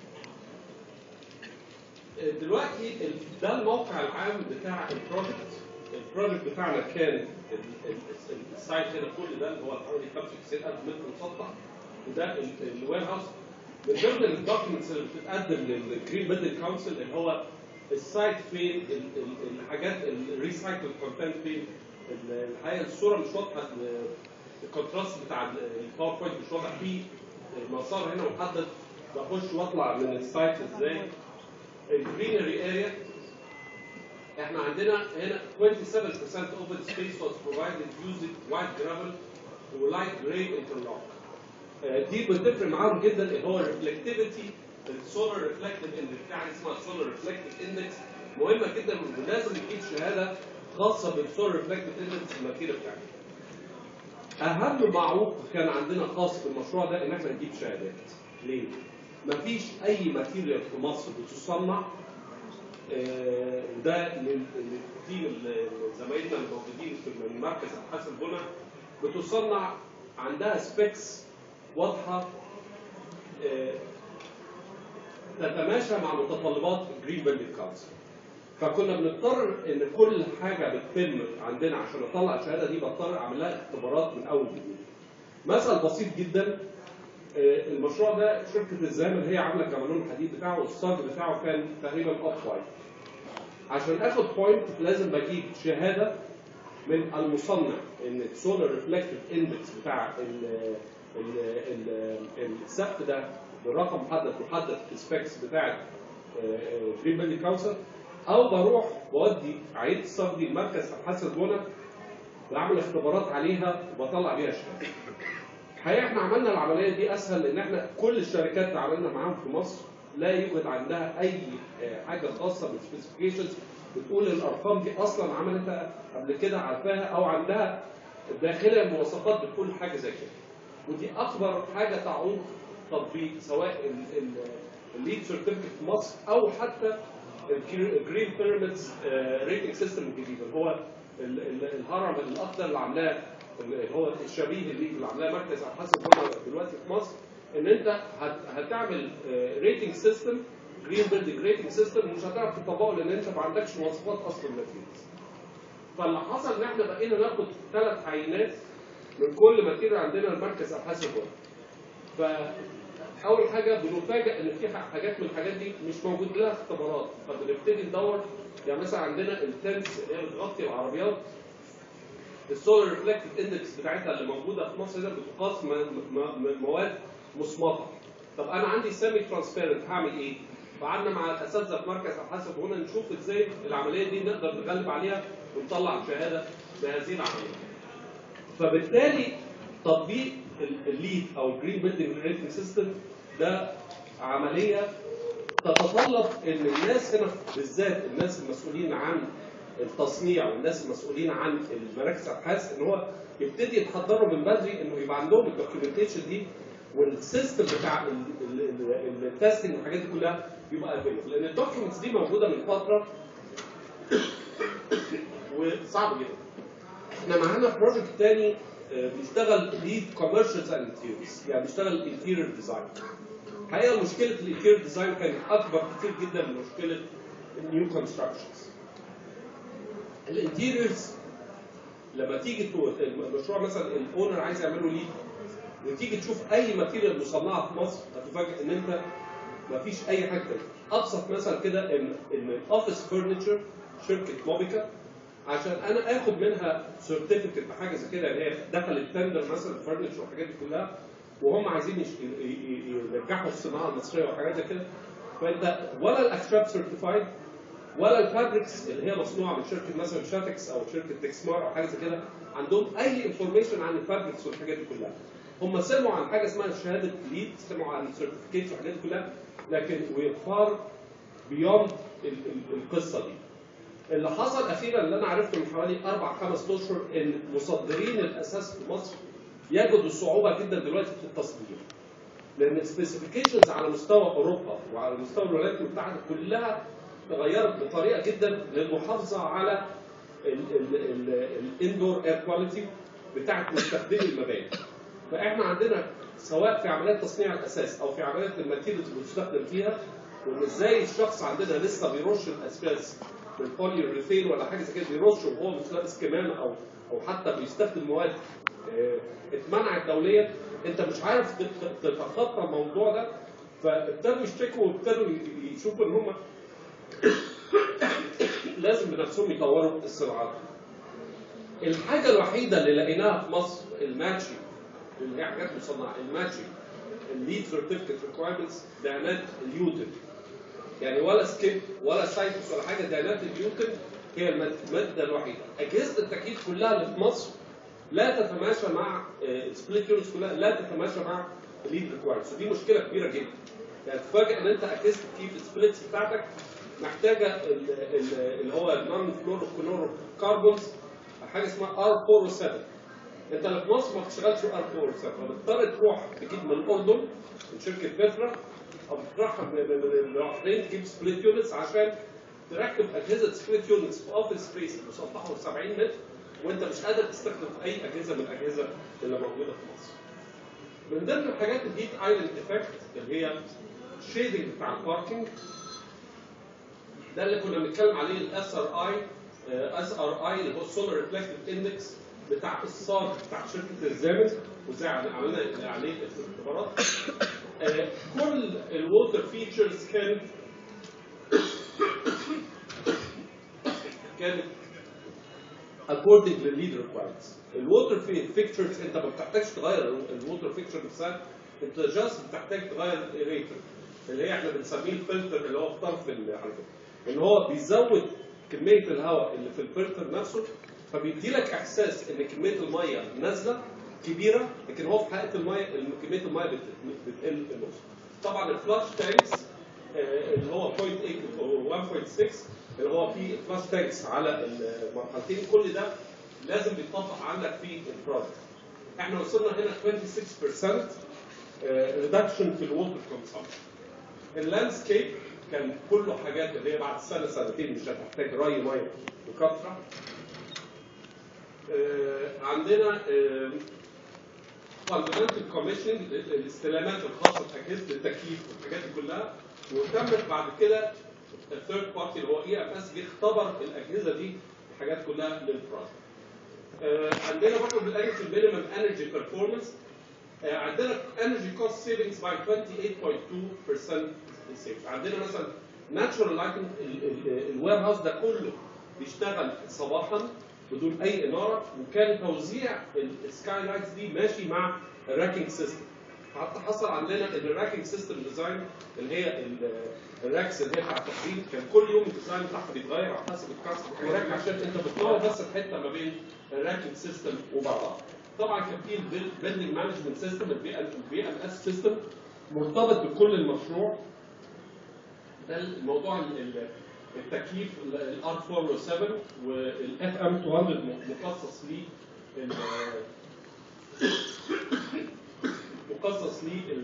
دلوقتي ال- ده الموقع العام بتاع البروجكت البروجكت بتاعنا كان ال- ال- ال- السايت هنا كل ده اللي هو حوالي 95000 متر مسطح وده الوير هاوس من ضمن الدوكيومنتس اللي بتتقدم للجرين بيلدينج كونسل اللي هو السايت فين ال- ال- الحاجات الريسايكل كونتنت فين ال- الحقيقه الصوره مش واضحه ال- الكونتراست بتاع ال- الباوربوينت مش واضح فيه مسار هنا محدد بخش واطلع من السايت ازاي الجرينري اريا احنا عندنا هنا 27% open space was provided using white gravel و light gray interlock آه، دي بتفرق معاهم جدا اللي هو الريفلكتيفيتي السولار ريفلكتيف اندكس بتاع اسمها السولار ريفلكتيف اندكس مهمه جدا ولازم تجيب شهاده خاصه بالسولار ريفلكتيف اندكس الماتيريال بتاعتك. اهم معوق كان عندنا خاص في المشروع ده ان احنا نجيب شهادات. ليه؟ مفيش اي ماتيريال في مصر بتصنع آه، وده لل- للتيم ال- زمايلنا الموجودين في المركز ابحاث البنى بتصنع عندها سبيكس واضحه آه، تتماشى مع متطلبات جرين بيلدينج كونسل فكنا بنضطر ان كل حاجه بتتم عندنا عشان اطلع الشهاده دي بضطر اعمل لها اختبارات من اول وجديد. مثل بسيط جدا آه، المشروع ده شركه الزامل هي عامله الجمالون الحديد بتاعه والصاج بتاعه كان تقريبا اوف وايت. عشان اخد بوينت لازم بجيب شهاده من المصنع ان السولار ريفلكتيف اندكس بتاع ال- ال- ال- السقف ده برقم محدد محدد في السبيكس بتاعت جرين بيلدي كونسل او بروح بودي عيد الصاج دي لمركز ابحاث البنى بعمل اختبارات عليها وبطلع بيها شهاده. الحقيقه احنا عملنا العمليه دي اسهل لان احنا كل الشركات اللي عملنا معاهم في مصر لا يوجد عندها اي آه، حاجه خاصه بالسبيسيفيكيشنز بتقول الارقام دي اصلا عملتها قبل كده عارفاها او عندها داخلها المواصفات بتقول حاجه زي كده. ودي اكبر حاجه تعوق تطبيق سواء الليد سيرتيفيكت في مصر او حتى الجرين بيراميدز ريتنج سيستم الجديد اللي هو ال- ال- الهرم الاخضر اللي عاملاه اللي هو الشبيه اللي اللي عاملاه مركز ابحاث البنى دلوقتي في مصر ان انت هت- هتعمل ريتنج سيستم جرين بيلدينج ريتنج سيستم ومش هتعرف تطبقه لان انت ما عندكش مواصفات اصلا ماتيريالز. فاللي حصل ان احنا بقينا ناخد ثلاث عينات من كل ماتيريال عندنا المركز ابحاث البنى. فاول حاجه بنفاجئ ان في حاجات من الحاجات دي مش موجود لها اختبارات فبنبتدي ندور يعني مثلا عندنا التنس اللي هي بتغطي العربيات السولار ريفلكتيف اندكس بتاعتها اللي موجوده في مصر ده بتقاس م- م- م- مواد مصمطه طب انا عندي سيمي ترانسبيرنت هعمل ايه؟ فقعدنا مع الاساتذه في مركز ابحاث هنا نشوف ازاي العمليه دي نقدر نغلب عليها ونطلع شهاده بهذه العمليه. فبالتالي تطبيق ال- الليد او الجرين بيلدينج ريتنج سيستم ده عمليه تتطلب ان الناس هنا بالذات الناس المسؤولين عن التصنيع والناس المسؤولين عن المراكز الابحاث ان هو يبتدي يتحضروا من بدري انه يبقى عندهم الدوكيومنتيشن دي والسيستم بتاع التستنج والحاجات دي كلها يبقى افيلبل لان الدوكيومنتس دي موجوده من فتره وصعب جدا. احنا معانا بروجكت تاني آه، بيشتغل ليد كوميرشالز اند انتيريورز يعني بيشتغل انتيريور ديزاين. الحقيقه مشكله الانتيريور ديزاين كانت اكبر كتير جدا من مشكله النيو كونستراكشنز. الانتيريورز لما تيجي تو- المشروع مثلا الاونر عايز يعمله ليد وتيجي تشوف اي ماتيريال مصنعه في مصر هتفاجئ ان انت مفيش اي حاجه تانية. ابسط مثل كده ان ان الاوفيس فرنتشر شركه موبيكا عشان انا اخد منها سيرتيفيكت بحاجه زي كده اللي هي دخلت تندر مثلا فرنتشر والحاجات دي كلها وهم عايزين يش- ي- ي- ي- ينجحوا الصناعه المصريه وحاجات زي كده فانت ولا الاخشاب سيرتيفايد ولا الفابريكس اللي هي مصنوعه من شركه مثلا شاتكس او شركه تكسمار او حاجه زي كده عندهم اي انفورميشن عن الفابريكس والحاجات دي كلها هم سمعوا عن حاجه اسمها شهاده ليد سمعوا عن سيرتيفيكيتس والحاجات دي كلها لكن وي فار بيوند القصه دي اللي حصل اخيرا اللي انا عرفته من حوالي اربع خمس اشهر ان مصدرين الاساس في مصر يجدوا صعوبه جدا دلوقتي في التصدير لان السبيسيفيكيشنز على مستوى اوروبا وعلى مستوى الولايات المتحده كلها تغيرت بطريقه جدا للمحافظه على الاندور اير كواليتي بتاعت مستخدمي المباني. فاحنا عندنا سواء في عمليات تصنيع الاساس او في عمليات الماتيريالز اللي بتستخدم فيها وان ازاي الشخص عندنا لسه بيرش الاساس بالبولي يوريثين ولا حاجه زي كده بيرش وهو مش لابس كمامه او او حتى بيستخدم مواد آه، اتمنعت دوليا انت مش عارف تت- تتخطى الموضوع ده فابتدوا يشتكوا وابتدوا ي- يشوفوا ان هم لازم بنفسهم يطوروا الصناعات. الحاجه الوحيده اللي لقيناها في مصر الماتشنج اللي هي حاجات مصنعه الماتشنج الليد سيرتيفيكت ريكوايرمنتس دهانات اليوتن يعني ولا سكيب ولا سايتس ولا حاجه دهانات اليوتن هي الماد- الماده الوحيده اجهزه التكييف كلها اللي في مصر لا تتماشى مع السبليت يونتس كلها لا تتماشى مع ليد ريكوايرمنتس ودي مشكله كبيره جدا يعني تفاجئ ان انت اجهزه الكيف سبليتس بتاعتك محتاجه ال- ال- اللي هو النون فلورو كاربونز حاجه اسمها ار 407 انت اللي في مصر ما بتشتغلش ار 407 فبتضطر تروح تجيب من الاردن من شركه بترا او بتروح من من- من البحرين تجيب سبليت يونتس عشان تركب اجهزه سبليت يونتس في اوفيس سبيس مسطحه 70 متر وانت مش قادر تستخدم في اي اجهزه من الاجهزه اللي موجوده في مصر. من ضمن الحاجات الهيت ايلاند افكت اللي هي شيدنج بتاع الباركينج ده اللي كنا بنتكلم عليه الاس ار اي اس ار اي اللي هو السولار ريفلكتيف اندكس بتاع الصاد بتاع شركه الزامن وزي عملنا عليه اختبارات آه، كل الووتر فيتشرز كانت كانت according to lead requirements. الووتر فيكتشرز انت ما بتحتاجش تغير الووتر فيكتشر نفسها انت جاست بتحتاج تغير الايريتر اللي هي احنا بنسميه الفلتر اللي هو في طرف ال- على فكره ان هو بيزود كميه الهواء اللي في الفلتر نفسه فبيدي لك احساس ان كميه الميه نازله كبيره لكن هو في حقيقه الميه كميه الميه بت- بتقل النص. طبعا الفلاش تانكس آه، اللي هو 0.8 و 1.6 اللي هو فيه فلاش تانكس على المرحلتين كل ده لازم بيتطبق عندك في البروجكت. احنا وصلنا هنا 26% ريدكشن في الووتر كونسامشن. اللاندسكيب كان كله حاجات اللي هي بعد سنه سنتين مش هتحتاج ري ميه وكثره. آه، عندنا فاندمنتال كوميشننج الاستلامات الخاصه باجهزه التكييف والحاجات دي كلها وتمت بعد كده الثيرد بارتي اللي هو اي اف اس جه اختبر الاجهزه دي الحاجات كلها للبروجكت. آه، عندنا برضه بالانرجي مينيمم انرجي بيرفورمانس عندنا انرجي كوست سيفنجز باي 28.2% savings. عندنا مثلا ناتشورال لايتنج الوير هاوس ده كله بيشتغل صباحا بدون اي اناره وكان توزيع السكاي لايتس دي ماشي مع الراكينج سيستم حتى حصل عندنا ان الراكينج سيستم ديزاين اللي هي ال- الراكس اللي هي بتاع التقديم كان كل يوم الديزاين بتاعها بيتغير على حسب الكاست والراك عشان انت بتطور بس الحته ما بين الراكينج سيستم وبعضها. طبعا كان في البيلدنج مانجمنت سيستم البي ام اس سيستم مرتبط بكل المشروع ده الموضوع ال- ال- التكييف الار 407 والاف ام 200 مخصص ليه ال- مخصص ليه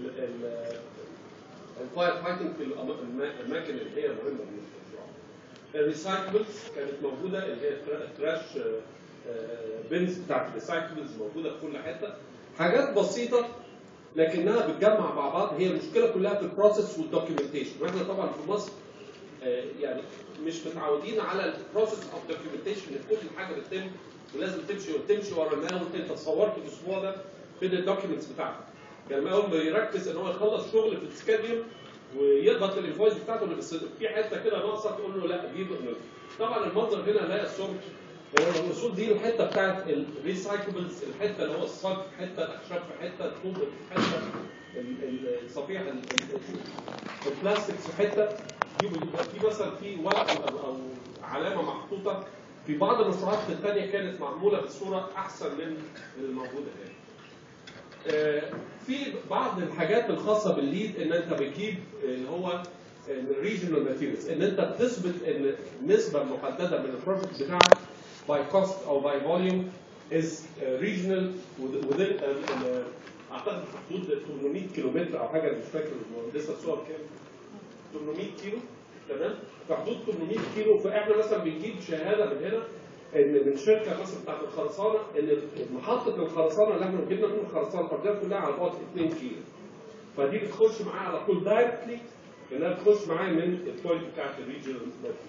الفاير فايتنج في الأما- الما- الاماكن اللي هي مهمه بالنسبه للشعب. الريسايكلز كانت موجوده اللي هي تراش بنز بتاعت الريسايكلز موجوده في كل حته حاجات بسيطه لكنها بتجمع مع بعض هي المشكله كلها في البروسيس والدوكيومنتيشن واحنا طبعا في مصر آه، يعني مش متعودين على البروسيس اوف دوكيومنتيشن ان كل حاجه بتتم ولازم تمشي وتمشي ورا الماء وانت تصورت الاسبوع ده فين الدوكيومنتس بتاعتك يعني ما اول ما يركز ان هو يخلص شغل في السكاديول ويقبض الانفويس بتاعته اللي بس في حته كده ناقصه تقول له لا دي بقى. طبعا المنظر هنا لا يسر هو الرسول دي الحته بتاعت الريسايكلبلز الحته اللي هو الصاج في حته الاخشاب في حته الطوب في حته ال- ال- الصفيح ال- ال- البلاستيكس في حته دي بيبقى في مثلا في ورق او أو علامه محطوطه في بعض المشروعات الثانيه كانت معموله بصوره احسن من الموجوده هنا. آه، في بعض الحاجات الخاصه بالليد ان انت بتجيب اللي هو الريجنال ماتيريالز ان انت بتثبت ان النسبه المحدده من البروجكت بتاعك باي كوست او باي فوليوم از ريجنال within ال- ال- اعتقد في حدود 800 كيلو متر او حاجه مش فاكر المهندسه الصور كام 800 كيلو تمام في حدود 800 كيلو فاحنا مثلا بنجيب شهاده من هنا ان من شركه مثلا بتاعت الخرسانه ان محطه الخرسانه اللي احنا جبنا منها الخرسانه الارضيه كلها على بعد 2 كيلو فدي بتخش معايا على طول دايركتلي انها بتخش معايا من البوينت بتاعت الريجنال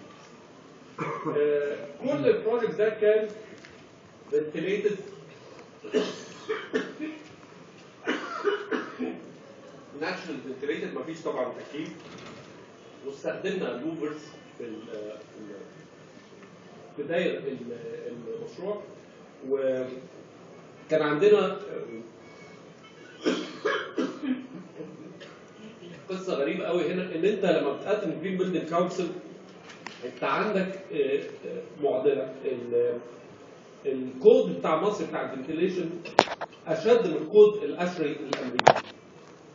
كل البروجكت ده كان فنتليتد ناتشرال فنتليتد مفيش طبعا تكييف واستخدمنا لوفرز في ال في ال- في داير ال- المشروع وكان عندنا قصه غريبه قوي هنا ان انت لما بتقدم جرين بيلدنج كونسل انت عندك آه، آه، معضله ال- الكود بتاع مصر بتاع الفنتيليشن اشد من كود الاشري الامريكي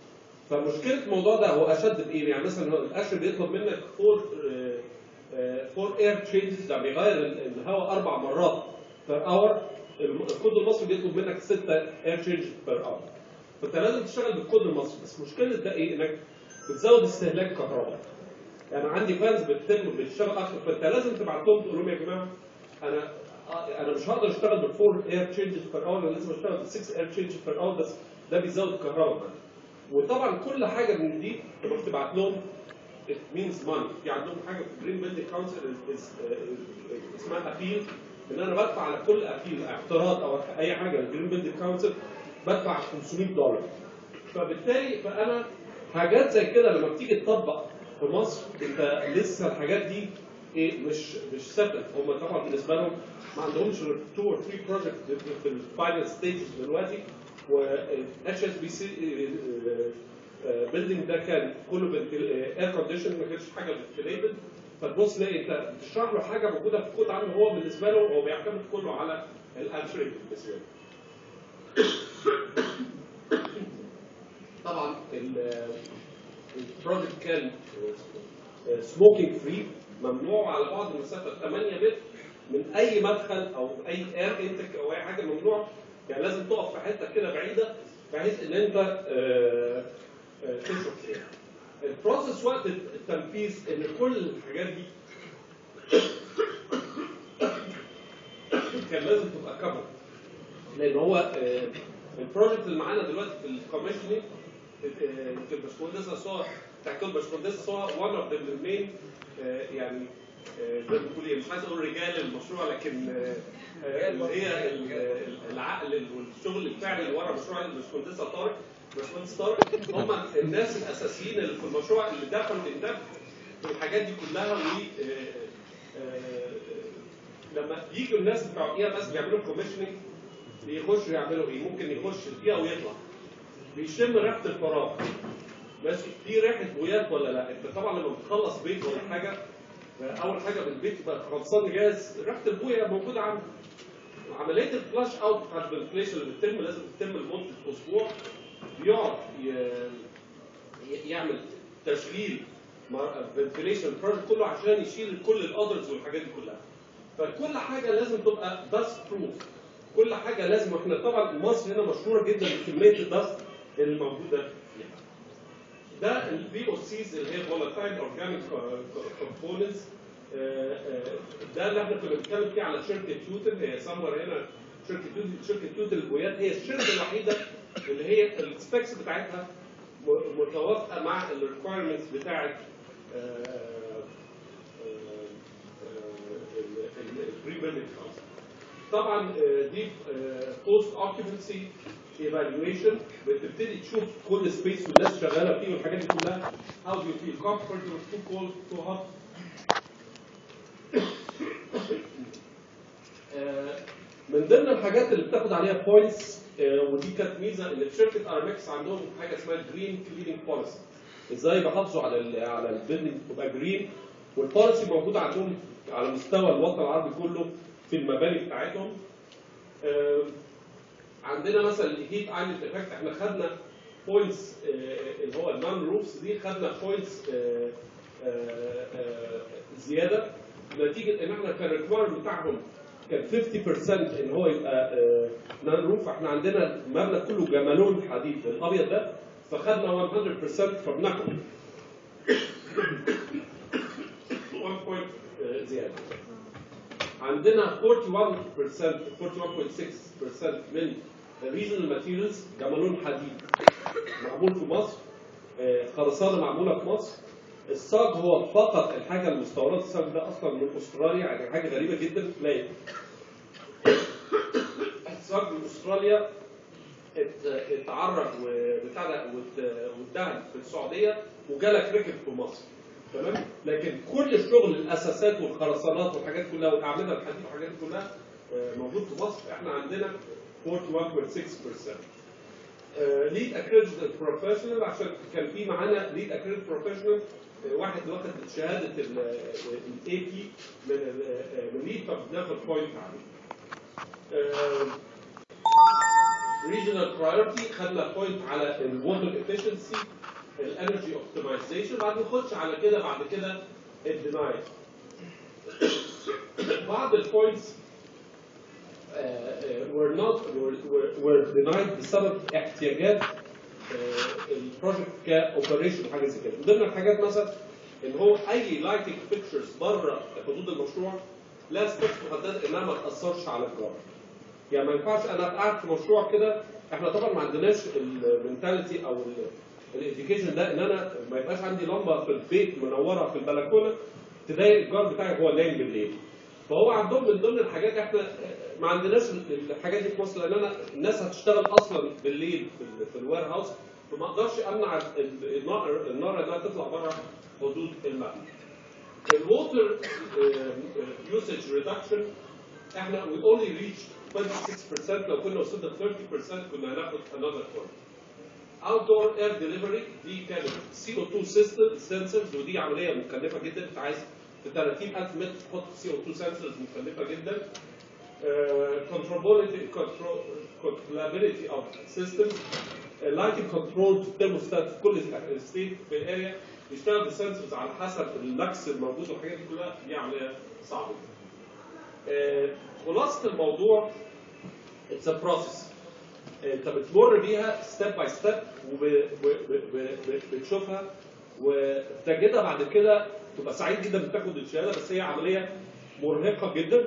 فمشكله الموضوع ده هو اشد بايه؟ يعني مثلا هو القشر بيطلب منك فور فور اير تشينجز ده بيغير ال- الهواء اربع مرات بير اور الكود المصري بيطلب منك سته اير تشينجز بير اور فانت لازم تشتغل بالكود المصري بس مشكله ده ايه؟ انك بتزود استهلاك كهرباء يعني عندي فانز بتتم بتشتغل اكتر فانت لازم تبعت لهم تقول لهم يا جماعه انا آه، انا مش هقدر اشتغل بالفور اير تشينجز بير اور انا لازم اشتغل بالسكس اير تشينجز بير اور بس ده بيزود الكهرباء معاك. وطبعا كل حاجه من دي لما بتبعت لهم it means money في عندهم حاجه في جرين بيلدينج كونسل اسمها ابيل ان انا بدفع على كل ابيل اعتراض او اي حاجه الجرين بيلدينج كونسل بدفع 500 دولار فبالتالي فانا حاجات زي كده لما بتيجي تطبق في مصر انت لسه الحاجات دي ايه مش مش سيتل هم طبعا بالنسبه لهم ما عندهمش 2 اور 3 بروجكت في الفاينل ستيجز دلوقتي و اتش اس بي سي بيلدينج ده كان كله اير كونديشن ما كانش حاجه فنتليتد فتبص تلاقي انت بتشرح له حاجه موجوده في الكود عنه هو بالنسبه له هو بيعتمد كله على الانشرنج بالنسبه له. طبعا ال- البروجكت كان سموكينج فري ممنوع على بعد المسافه 8 متر من اي مدخل او اي اير انتك او اي حاجه ممنوع يعني لازم تقف في حته كده بعيده بحيث ان انت آه، آه، تشرب فيها. البروسيس وقت التنفيذ ان كل الحاجات دي كان لازم تبقى كفر لان هو آه، البروجكت اللي معانا دلوقتي في الكوميشننج يمكن الباشمهندس اسوار بتاع كل باشمهندس اسوار وان اوف ذا مين يعني آه، زي ما بتقول ايه مش عايز اقول رجال المشروع لكن آه، آه، اللي هي ال- ال- العقل والشغل الفعلي اللي ورا مشروع الباشمهندسه طارق باشمهندس طارق هم الناس الاساسيين اللي في المشروع اللي دخلوا الانتاج في الحاجات دي كلها و آه، آه، لما يجوا الناس بتوع اي ام اس بيعملوا كوميشننج بيخشوا يعملوا ايه؟ ممكن يخش دقيقه ويطلع بيشم ريحه الفراغ ماشي في ريحه بويات ولا لا؟ انت طبعا لما بتخلص بيت ولا حاجه اول حاجه بالبيت يبقى خلصان جاهز ريحه البويه موجوده عندك عمليه الفلاش اوت بتاعت الفنتليشن اللي بتتم لازم تتم لمده اسبوع بيقعد ي- ي- يعمل تشغيل فنتليشن بروجكت كله عشان يشيل كل الاودرز والحاجات دي كلها فكل حاجه لازم تبقى داست بروف كل حاجه لازم احنا طبعا مصر هنا مشهوره جدا بكميه الدست الموجوده فيها ده البي او سيز اللي هي فولاتايل اورجانيك كومبوننتس ده اللي احنا كنا بنتكلم فيه على شركه يوتن هي سمر هنا شركه يوتن شركه يوتن البويات هي الشركه الوحيده اللي هي السبيكس بتاعتها م- متوافقه مع الريكوايرمنتس بتاعت البري بيلدينج طبعا آه، دي بوست اوكيبنسي ايفالويشن بتبتدي تشوف كل سبيس والناس شغاله فيه والحاجات دي كلها how do you feel comfortable too cold too hot آه، من ضمن الحاجات اللي بتاخد عليها بوينتس ودي كانت ميزه ان في شركه ارمكس عندهم حاجه اسمها جرين كليننج بوليسي ازاي بيحافظوا على ال على البيلدنج تبقى جرين والبوليسي موجوده عندهم على مستوى الوطن العربي كله في المباني بتاعتهم آه، عندنا مثلا الهيت ايلاند افكت احنا خدنا بوينتس اللي هو النون روفز دي خدنا بوينتس زياده نتيجه ان احنا كان الريكوايرمنت بتاعهم كان 50% ان هو يبقى نون روف احنا عندنا المبنى كله جمالون حديد الابيض ده فخدنا 100% فبناخد 1 بوينت زياده عندنا 41% 41.6% من الريجنال ماتيريالز جمالون حديد معمول في مصر آه، خرسانه معموله في مصر الصاج هو فقط الحاجه المستورده الصاج ده اصلا من استراليا يعني حاجه غريبه جدا تلاقي الصاج من استراليا ات- اتعرض وبتاع ده وات- واتدهن في السعوديه وجالك ركب في مصر تمام لكن كل الشغل الاساسات والخرسانات والحاجات كلها والاعمده الحديد والحاجات دي كلها آه، موجود في مصر احنا عندنا 41.6% ليد اكريديتد بروفيشنال عشان كان في معانا ليد اكريديتد بروفيشنال واحد واخد شهاده الاي بي من ال- آه، من ليد فبناخد بوينت عليه. ريجنال برايورتي خدنا بوينت على الووتر افشنسي الانرجي اوبتمايزيشن بعد نخش على كده بعد كده الدينايل بعض البوينتس were not were, were, were denied بسبب احتياجات البروجكت كاوبريشن حاجه زي كده من ضمن الحاجات مثلا ان هو اي لايتنج فيكتشرز بره حدود المشروع لا ستيبس محدده انها ما تاثرش على الجار يعني ما ينفعش انا أبقى قاعد في مشروع كده احنا طبعا ما عندناش المنتاليتي او الاديوكيشن ده ان انا ما يبقاش عندي لمبه في البيت منوره في البلكونه تضايق الجار بتاعي وهو نايم بالليل فهو عندهم من ضمن الحاجات احنا ما عندناش الحاجات دي في مصر لان انا الناس هتشتغل اصلا بالليل في, ال- في الوير هاوس فما اقدرش امنع ال- النار النار انها تطلع بره حدود المبنى. الووتر يوسج ريدكشن احنا we only reached 26% لو كنا وصلنا 30% كنا هناخد another point. outdoor air delivery دي كانت CO2 system sensors ودي عمليه مكلفه جدا انت عايز في 30000 متر تحط CO2 sensors مكلفه جدا uh, controllability control controllability of systems uh, lighting controlled thermostat في كل ستيت في الاريا يشتغل بسنسورز على حسب اللكس الموجود والحاجات دي كلها دي عمليه صعبه جدا. آه، خلاصه الموضوع اتس ا بروسيس انت بتمر بيها ستيب باي ستيب وبتشوفها وتجدها بعد كده تبقى سعيد جدا بتاخد الشهاده بس هي عمليه مرهقه جدا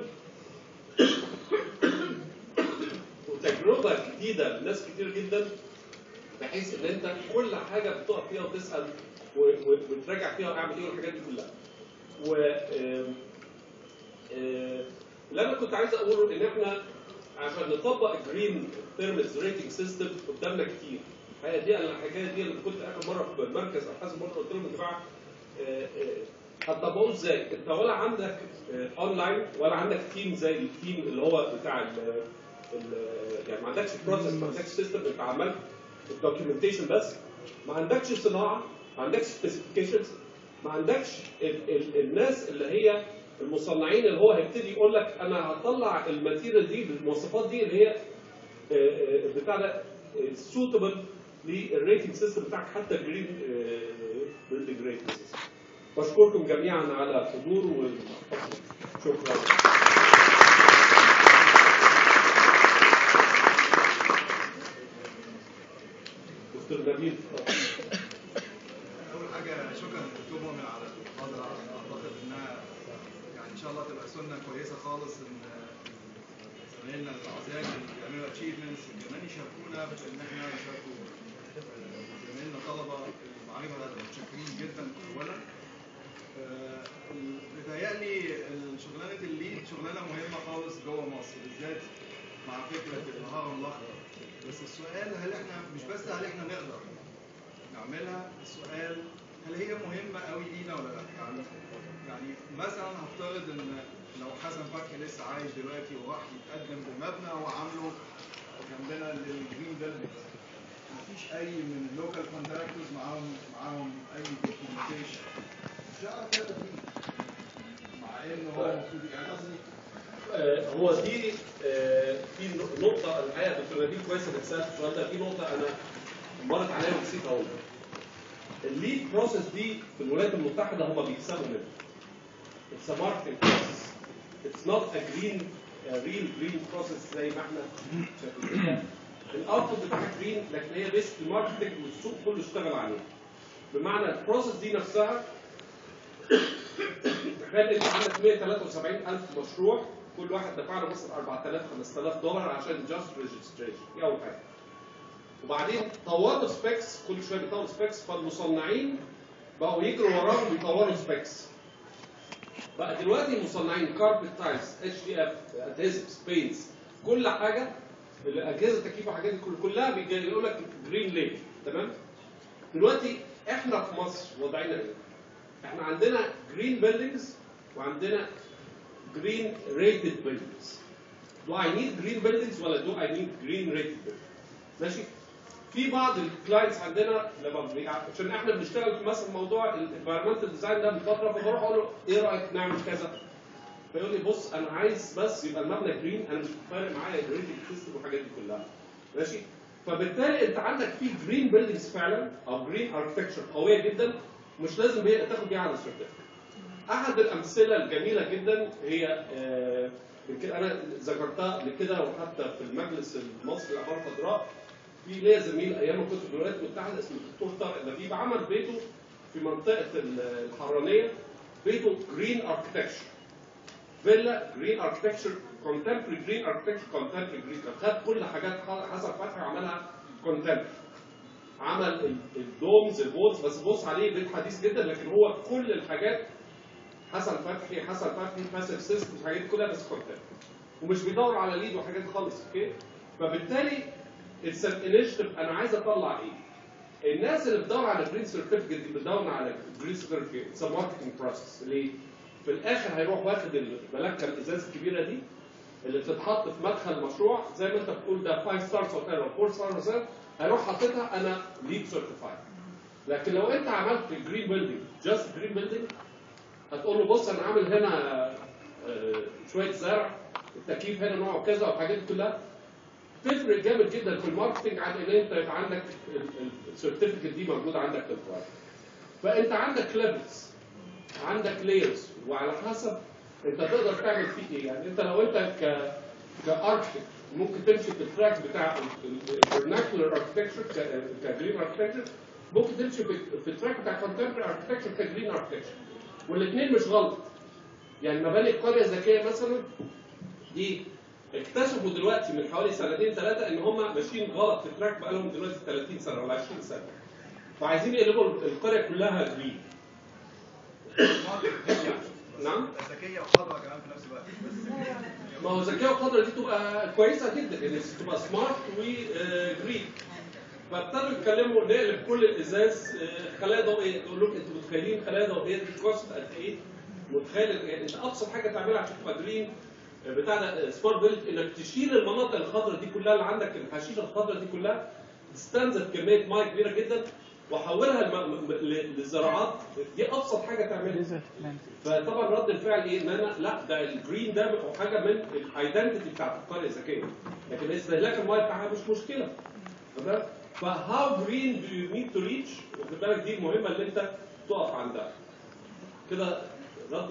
وتجربه جديده لناس كتير جدا بحيث ان انت كل حاجه بتقف فيها وتسال و- و- وتراجع فيها واعمل ايه والحاجات دي كلها. و آم، آه، اللي انا كنت عايز اقوله ان احنا عشان نطبق جرين ثيرمز ريتنج سيستم قدامنا كتير. الحقيقه دي أنا الحكايه دي اللي كنت اخر مره في المركز ابحاث مره قلت لهم يا جماعه آه، آه، هتطبقوه ازاي؟ انت ولا عندك اونلاين ولا عندك تيم زي التيم اللي هو بتاع ال ال- يعني ما عندكش بروسيس ما عندكش سيستم انت عملت الدوكيومنتيشن بس ما عندكش صناعه ما عندكش سبيسيفيكيشنز ما عندكش ال ال الناس اللي هي المصنعين اللي هو هيبتدي يقول لك انا هطلع الماتيريال دي بالمواصفات دي اللي هي آه، آه، بتاع ده سوتبل للريتنج سيستم بتاعك حتى جرين بيلدنج ريتنج سيستم بشكركم جميعا على الحضور والحفظ شكرا دكتور نبيل اتفضل. اول حاجه شكرا للدكتور مؤمن على المحاضره اعتقد انها يعني ان شاء الله تبقى سنه كويسه خالص ان زمايلنا الاعزاء اللي بيعملوا اتشيفمنتس كمان يشاركونا بان احنا نشاركوا زمايلنا طلبه المعرفه متشكرين جدا اولا آه، بيتهيألي شغلانه الليد شغلانه مهمه خالص جوه مصر بالذات مع فكره الهرم الاخضر بس السؤال هل احنا مش بس هل احنا نقدر نعملها السؤال هل هي مهمة قوي لينا ولا لا؟ يعني يعني مثلا هفترض ان لو حسن فتحي لسه عايش دلوقتي وراح يتقدم بمبنى وعامله جنبنا للجرين بيلدينجز مفيش اي من اللوكال كونتراكتورز معاهم معاهم اي دوكيومنتيشن مش هيعرف يقدر فيه مع ان هو المفروض يعني قصدي آه، هو دي آه، في نقطة الحقيقة دكتور نبيل كويس انك سألت السؤال ده في نقطة أنا مرت عليا ونسيت أقولها. الليد بروسيس دي في الولايات المتحدة هم بيكسبوا منها. It's a marketing process. It's not a green a real green process زي ما احنا شايفين. الاوتبوت بتاعها جرين لكن هي بيست الماركتنج والسوق كله اشتغل عليها. بمعنى البروسيس دي نفسها تخيل انت عندك 173000 مشروع كل واحد دفع له مثلا 4000 5000 دولار عشان جاست ريجستريشن دي اول حاجه وبعدين طوروا سبيكس كل شويه بيطوروا سبيكس فالمصنعين بقوا يجروا وراهم بيطوروا سبيكس بقى دلوقتي المصنعين كاربت تايلز اتش دي اف ادهيزفز بينتس كل حاجه الاجهزه التكييف والحاجات دي كل- كلها بيجي يقول لك جرين ليك تمام دلوقتي احنا في مصر وضعنا ايه؟ احنا عندنا جرين بيلدينجز وعندنا green rated buildings. Do I need green buildings ولا do I need green rated buildings؟ ماشي؟ في بعض الكلاينتس عندنا لما بي- عشان احنا بنشتغل في مثلا موضوع الانفيرمنتال ديزاين ده من فتره فبروح اقول له ايه رايك نعمل كذا؟ فيقول لي بص انا عايز بس يبقى المبنى جرين انا مش فارق معايا الريتنج سيستم والحاجات دي كلها. ماشي؟ فبالتالي انت عندك في جرين بيلدينجز فعلا او جرين اركتكتشر قويه جدا مش لازم بي- تاخد بيها على السيرتيفيكت احد الامثله الجميله جدا هي آه، يمكن انا ذكرتها قبل كده وحتى في المجلس المصري للاعمار الخضراء في ليا زميل ايام ما كنت في الولايات المتحده اسمه الدكتور طارق نبيب عمل بيته في منطقه الحرانيه بيته جرين اركتكتشر فيلا جرين اركتكتشر كونتمبري جرين اركتكتشر كونتمبري جرين خد كل حاجات حسن فتحي وعملها كونتمبري عمل ال- الدومز البولز بس بص عليه بيت حديث جدا لكن هو كل الحاجات حسن فتحي حسن فتحي باسف سيستم الحاجات دي كلها بس كونتمبري ومش بيدور على ليد وحاجات خالص اوكي فبالتالي اتس ان انيشيتيف انا عايز اطلع ايه؟ الناس اللي بتدور على جرين سيرتيفيكت دي بتدور على جرين سيرتيفيكت اتس ماركتنج بروسس ليه؟ في الاخر هيروح واخد الملكه الازاز الكبيره دي اللي بتتحط في مدخل المشروع زي ما انت بتقول ده 5 ستارز هوتيل او 4 ستارز هوتيل هيروح حاططها انا ليد سيرتيفايد لكن لو انت عملت جرين بيلدينج جاست جرين بيلدينج هتقول له بص انا عامل هنا آه، شويه زرع التكييف هنا نوعه كذا والحاجات دي كلها تفرق جامد جدا في الماركتنج عن ان انت يبقى عندك السيرتيفيكت دي موجوده عندك في الفايل فانت عندك ليفلز عندك لايرز وعلى حسب انت تقدر تعمل فيه ايه يعني انت لو انت ك كاركتكت ممكن تمشي في التراك بتاع الفرناكولار اركتكتشر كجرين اركتكتشر ممكن تمشي في في التراك بتاع كونتمبري اركتكتشر كجرين اركتكتشر والاثنين مش غلط يعني مباني القريه الذكيه مثلا دي اكتشفوا دلوقتي من حوالي سنتين ثلاثه ان هم ماشيين غلط في التراك بقى لهم دلوقتي 30 سنه ولا 20 سنه فعايزين يقلبوا القريه كلها جرين نعم ذكيه وحضره كمان في نفس الوقت بس ما هو ذكيه وقدره دي تبقى كويسه جدا ان تبقى سمارت وجرين فابتدوا يتكلموا نقلب كل الازاز آه، خلايا ضوئيه يقول لك انتوا متخيلين خلايا ضوئيه دي كوست قد ايه؟ متخيل يعني انت ابسط حاجه تعملها عشان تبقى جرين آه، بتاع ده سمارت بيلد انك تشيل المناطق الخضراء دي كلها اللي عندك الحشيشه الخضراء دي كلها تستنزف كميه ميه كبيره جدا وحولها الم- م- ل- للزراعات دي ابسط حاجه تعملها فطبعا رد الفعل ايه ان انا لا ده الجرين ده هو حاجه من الايدنتيتي بتاعت القريه الذكيه لكن استهلاك الميه بتاعها مش مشكله تمام فهاو جرين دو يو نيد تو ريتش واخد بالك دي المهمه اللي انت تقف عندها كده رد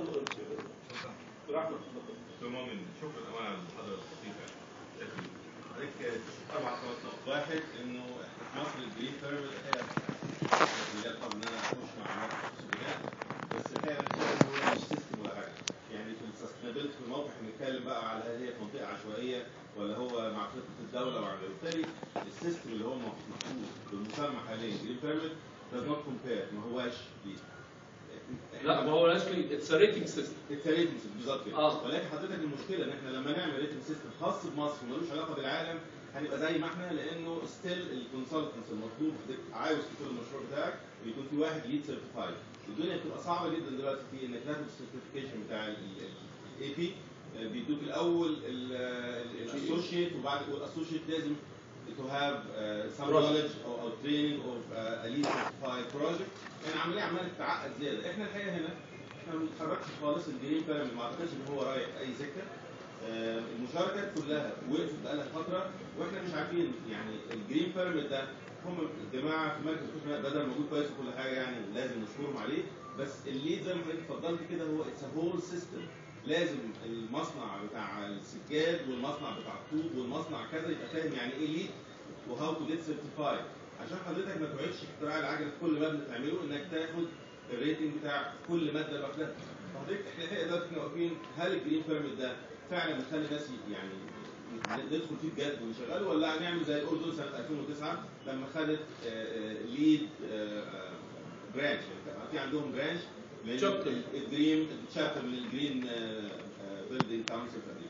رحمه اتفضل. دكتور مؤمن شكرا قوي على المحاضره اللطيفه لكن حضرتك اربع خمس نقط واحد انه احنا في مصر الجرين فيرم الحقيقه لا طبعا ان انا اخش مع مركز البناء بس الحقيقه أنا شايف إن هو مش سيستم ولا حاجه يعني في السستينابيلتي في الموقع بنتكلم بقى على هل هي منطقه عشوائيه ولا هو مع خطه الدوله وعلى بالتالي السيستم اللي هو محطوط بالمسمى حاليا جرين بيرمت does not compare ما هواش بيه لا ما هو اكشلي اتس ريتنج سيستم التريتنج بالظبط كده آه. ولكن حضرتك المشكله ان احنا لما نعمل ريتنج سيستم خاص بمصر وملوش علاقه بالعالم هنبقى زي ما احنا لانه ستيل الكونسلتنس المطلوب حضرتك عاوز في كل المشروع بتاعك ويكون في واحد ليد سيرتيفايد الدنيا بتبقى صعبه جدا دلوقتي في انك تاخد السيرتيفيكيشن بتاع الاي بي بيدوك الاول الاسوشيت وبعد والاسوشيت لازم to have uh, some Project. knowledge or, or training of uh, a lead certified project يعني العمليه عماله تتعقد زياده احنا الحقيقه هنا احنا ما بنتحركش خالص الجرين بيراميد ما اعتقدش ان هو رايح اي سكه آه، المشاركات كلها وقفت بقالها فتره واحنا مش عارفين يعني الجرين بيراميد ده هم الجماعه في مركز الخدمه بدل موجود كويس وكل حاجه يعني لازم نشكرهم عليه بس الليد زي ما حضرتك اتفضلت كده هو اتس هول سيستم لازم المصنع بتاع السجاد والمصنع بتاع الطوب والمصنع كذا يبقى فاهم يعني ايه ليد وهاو تو جيت سيرتيفايد عشان حضرتك ما تقعدش اختراع العجله في كل مبنى تعمله انك تاخد الريتنج بتاع كل ماده لوحدها فحضرتك احنا الحقيقه دلوقتي احنا واقفين هل الجرين بيرميت ده فعلا بيخلي الناس يعني ندخل فيه بجد ونشغله ولا هنعمل زي الاردن سنه 2009 لما خدت ليد برانش يعني في عندهم برانش من Chapter. الجرين تشابتر من الجرين بيلدينج كونسل تقريبا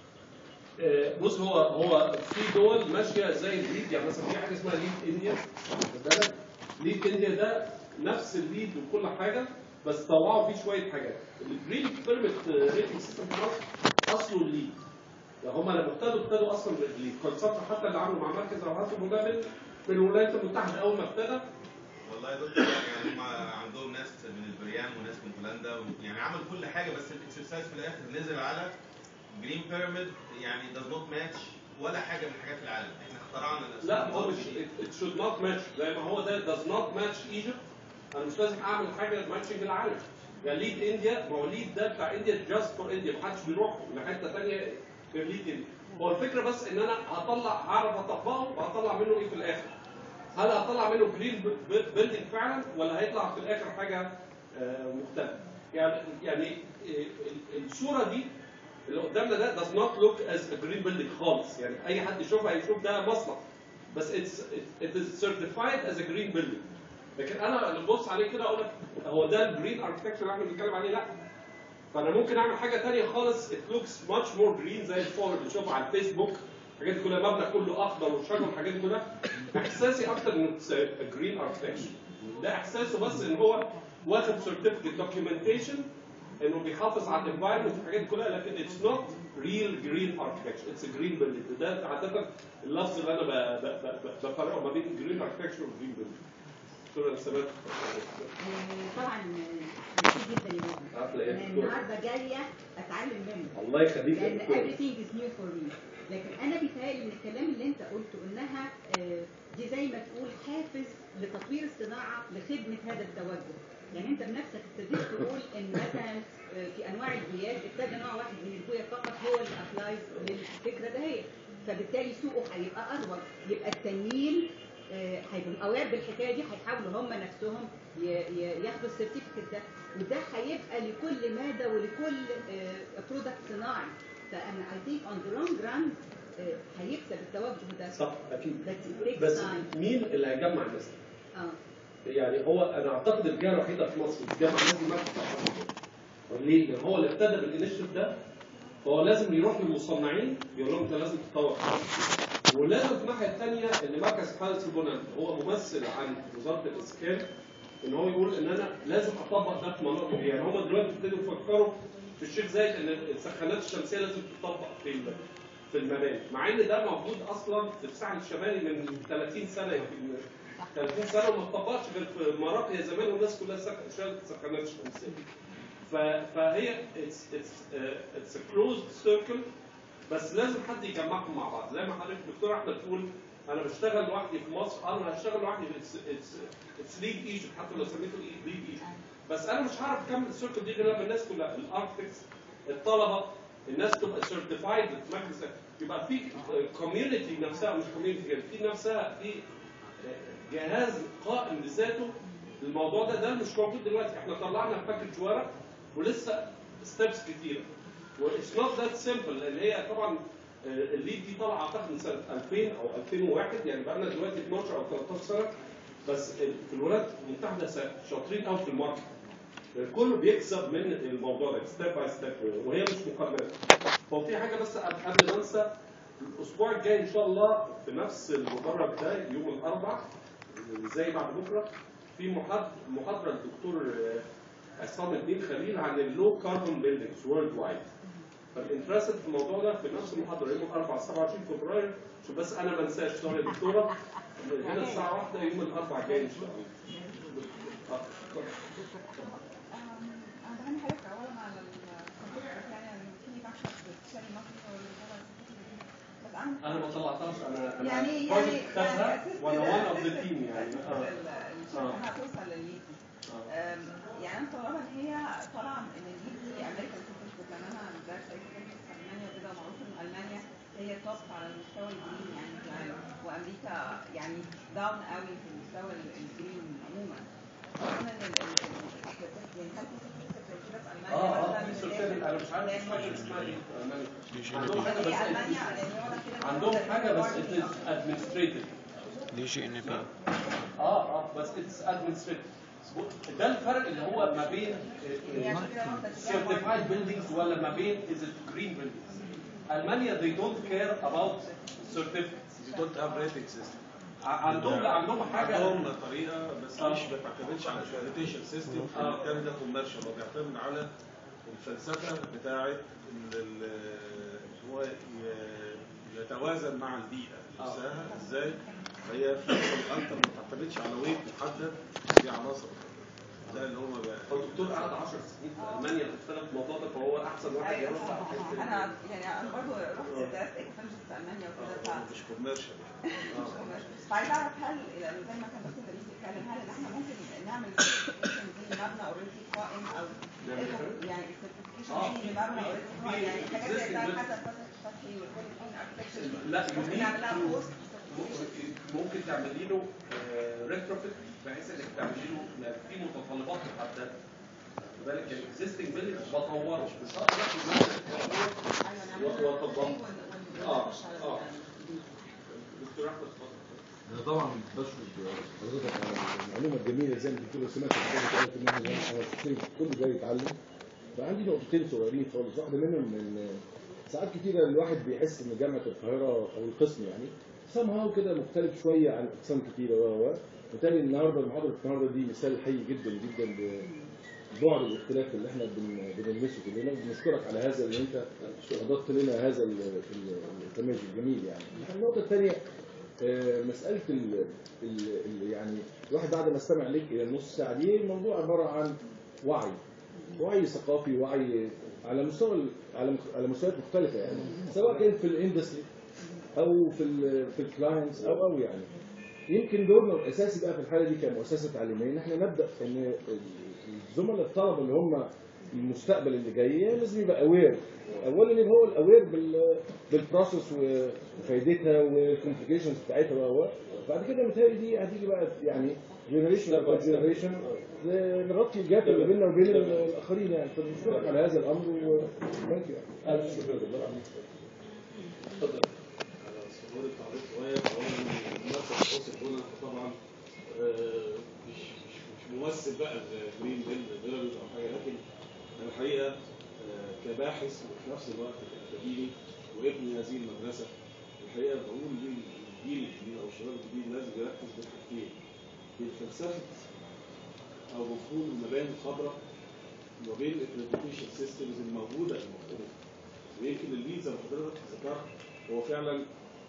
آه، بص هو هو في دول ماشيه زي الليد يعني مثلا في حاجه اسمها ليد انديا واخد بالك ليد انديا ده نفس الليد وكل حاجه بس طوعوا فيه شويه حاجات الجرين بيرمت ريتنج سيستم في مصر اصله الليد يعني هم لما ابتدوا ابتدوا اصلا بالليد كونسبت حتى اللي عملوا مع مركز الابحاث ده من من الولايات المتحده اول ما ابتدى والله يا دكتور يعني هم عندهم ناس من البريان وناس من هولندا و- يعني عملوا كل حاجه بس الاكسرسايز في الاخر نزل على جرين بيراميد يعني does not match ولا حاجه من حاجات العالم احنا اخترعنا نفسنا لا هو مش جديد. it, it should not match زي ما هو ده does not match Egypt انا مش لازم اعمل حاجه ماتشنج العالم يعني ليد انديا ما هو ليد ده بتاع انديا جاست فور انديا ما حدش بيروح لحته ثانيه غير ليد انديا هو الفكره بس ان انا هطلع هعرف اطبقه وهطلع منه ايه في الاخر هل هطلع منه جرين بيلدينج فعلا ولا هيطلع في الاخر حاجه آه، مختلفه يعني يعني آه، ال- الصوره دي اللي قدامنا ده does not look as a green building خالص يعني اي حد يشوفها هيشوف ده مصنع بس it's it, it is certified as a green building لكن انا اللي ببص عليه كده اقول لك هو ده الجرين اركتكتشر اللي احنا بنتكلم عليه لا فانا ممكن اعمل حاجه ثانيه خالص it looks much more green زي الصور اللي بنشوفها على الفيسبوك الحاجات دي كلها مبنى كله اخضر وشجر والحاجات دي كلها احساسي اكتر انه جرين اركتكتشر ده احساسه بس ان هو واخد سيرتيفيكت دوكيومنتيشن انه بيحافظ على الانفايرمنت والحاجات دي كلها لكن اتس نوت ريل جرين اركتكتشر اتس جرين بيلدينج وده عاده اللفظ اللي انا ب- ب- ب- بفرقه ما بين جرين اركتكتشر وجرين بيلدينج دكتور الثبات آه، طبعا آه، ميرسي جدا يا بابا عارفه ايه انا يا دكتور؟ النهارده جايه اتعلم منك الله يخليك يا لان دكتور everything is new for me لكن انا بيتهيألي من الكلام اللي انت قلته انها آه، دي زي ما تقول حافز لتطوير الصناعه لخدمه هذا التوجه يعني انت بنفسك ابتديت تقول ان مثلا آه، في انواع البويات ابتدى نوع واحد من البويه فقط هو اللي ابلايز للفكره دهيت فبالتالي سوقه هيبقى اروج يبقى التانيين آه، هيبقوا اوير بالحكايه دي هيحاولوا هم نفسهم ي- ي- ياخدوا السيرتيفيكت ده وده هيبقى لكل ماده ولكل برودكت صناعي فانا اي ثينك اون ذا لونج ران هيكسب التوجه ده صح اكيد بس it takes بس time. مين اللي هيجمع الناس دي؟ اه يعني هو انا اعتقد الجهه الوحيده في مصر بتجمع الناس دي مركز الأحرار. ليه؟ لان هو اللي ابتدى بالانشيتيف ده فهو لازم يروح للمصنعين يقول لهم انت لازم تطور ولازم في الناحيه الثانيه ان مركز حارس البنان هو ممثل عن وزاره الاسكان ان هو يقول ان انا لازم اطبق ده في مناطق دي يعني هم دلوقتي ابتدوا يفكروا في الشيخ زايد ان السخانات الشمسيه لازم تطبق في ال- في المباني مع ان ده موجود اصلا في الساحل الشمالي من 30 سنه يمكن 30 سنه وما اتطبقش غير في مراقي زمان والناس كلها سك- شالت سخانات شمسيه ف- فهي اتس اتس اتس كلوزد سيركل بس لازم حد يجمعهم مع بعض زي ما حضرتك دكتور احمد تقول انا بشتغل لوحدي في مصر انا هشتغل لوحدي اتس ليج ايجيبت حتى لو سميته ليج ايجيبت بس انا مش هعرف اكمل السيركل دي غير لما الناس كلها الاركتكتس الطلبه الناس تبقى سيرتيفايد مركز يبقى في كوميونتي نفسها مش كوميونتي في نفسها في جهاز قائم بذاته الموضوع ده ده مش موجود دلوقتي احنا طلعنا باكج ورق ولسه ستبس كتيره واتس نوت ذات سمبل لان هي طبعا آه، الليد دي طالعه اعتقد من سنه 2000 او 2001 يعني بقى لنا دلوقتي 12 او 13 سنه بس في الولايات المتحده س- شاطرين قوي في الماركت الكل بيكسب من الموضوع ده ستيب باي ستيب وهي مش مقارنات هو في حاجه بس قبل قبل ما انسى الاسبوع الجاي ان شاء الله في نفس المدرج ده يوم الاربعاء زي بعد بكره في محاضره محاضره الدكتور آه، عصام الدين خليل عن اللو كاربون بيلدينجز وورلد وايد فالانترست في الموضوع ده في نفس المحاضره يوم الاربعاء 27 فبراير عشان بس انا ما انساش سوري يا دكتوره هنا الساعه 1 يوم الاربعاء الجاي ان شاء الله آه، اتفضل. انا بهني حضرتك اولا على الكونتنت بس يعني في بحث بتشتري مصري ولا بس انا انا ما طلعتهاش انا انا يعني يعني project خدها يعني وانا وان اوف ذا تيم يعني اه الشركه هتوصل للليد دي. آه. أم، يعني انا مستغربه ان هي طالعه ان الليد دي امريكان سيتيزن لان انا درست ايكونومكس في المانيا وكده ومعروف ان المانيا هي توب على المستوى الجرين يعني في العالم وامريكا يعني داون قوي في المستوى ال- الجرين عموما أظن إن ال- ال- ال- يعني هل في certificate زي كده في المانيا اه اه مثلا في من سيرتيفيكت الناس؟ انا مش عارف لأن- مش فاكر اسمها ايه في ألمانيا. دي عندهم حاجه بس هي المانيا لان هو أنا كده عندهم حاجه بس it is أصلاً. administrative دي جي ان بي اه اه بس it's administrative ده الفرق اللي هو ما بين يعني عشان كده واخدة اتجاه certified buildings ولا ما بين is it green buildings المانيا they don't care about certificates You don't have rating system. ع- عندهم لا عندهم حاجه عندهم طريقه بس آه. مش ما بتعتمدش على الفاليديشن سيستم في آه. المكان ده كوميرشال هو بيعتمد على الفلسفه بتاعه ال- ال- هو ي- يتوازن مع البيئه نفسها ازاي فهي في اكتر ما بتعتمدش على ويت محدد في عناصر ده اللي هو بقى هو الدكتور قعد 10 سنين في المانيا بيشتغل في الموضوع ده فهو احسن احسن واحد ايوه يرد على الحته دي. انا يعني انا برضه رحت درست ايكوفنجز في المانيا وكده ف مش كوميرشال فعايز اعرف هل لأنه زي ما كان دكتور فريد بيتكلم هل ان احنا ممكن نعمل certification دي لمبنى اوريدي قائم او يعني certification دي لمبنى اوريدي قائم يعني حاجات زي بتاعت حسن فتحي فتحي والكولين اركتكشر لا ممكن يونيك نعمل لها تو- بوست ممكن ممكن تعملي له ريتروفيت بحيث انك تعملي له يعني في متطلبات محدده خد بالك الاكزيستنج بيلدنج بطوره مش هقدر اخد نفس ايوه التطور نعمل وأطبقه. اه ونخش على اه ال- دكتور احمد اتفضل انا طبعا بشكر حضرتك على المعلومه الجميله زي ما الدكتور سمعت حضرتك قالت ان احنا انا شخصيا كله جاي يتعلم فعندي نقطتين صغيرين خالص واحده منهم ان ساعات كتيره الواحد بيحس ان جامعه القاهره او القسم يعني somehow كده مختلف شويه عن اقسام كتيره و و بالتالي النهارده محاضره النهارده دي مثال حي جدا جدا ببعد الاختلاف اللي احنا بن- بنلمسه كلنا بنشكرك على هذا ان انت اضفت لنا هذا ال- ال- التميز الجميل يعني النقطه الثانيه آه، مسألة ال ال ال يعني الواحد بعد ما استمع لك إلى النص ساعة دي الموضوع عبارة عن وعي وعي ثقافي وعي على مستوى ال- على مخ- على مستويات مختلفة يعني سواء كان في الاندستري أو في ال في الكلاينتس أو أو يعني يمكن دورنا الأساسي بقى في الحالة دي كمؤسسة تعليمية إن احنا نبدأ إن الزملاء الطلبة اللي هم المستقبل اللي جاي لازم يبقى اوير اولا يبقى هو الاوير بالبروسيس وفائدتها والكومبليكيشنز بتاعتها و و. بعد كده متهيألي دي هتيجي بقى يعني جنريشن او جنريشن نغطي الجاب اللي بيننا وبين الاخرين يعني فبنشكرك على هذا الامر وثانك يو الف شكر اتفضل على صدور التعليق شويه اولا المركز الوسط هنا طبعا آه، مش مش مش ممثل بقى الجرين بيلدرز او حاجه لكن انا الحقيقه آه، كباحث وفي نفس الوقت كاكاديمي وابن هذه المدرسه الحقيقه بقول للجيل الجديد او الشباب الجديد لازم يركز بين حاجتين بين فلسفه او مفهوم المباني الخضراء وبين الاكريديتيشن سيستمز الموجوده المفروض ويمكن الليد زي ما حضرتك ذكرت هو فعلا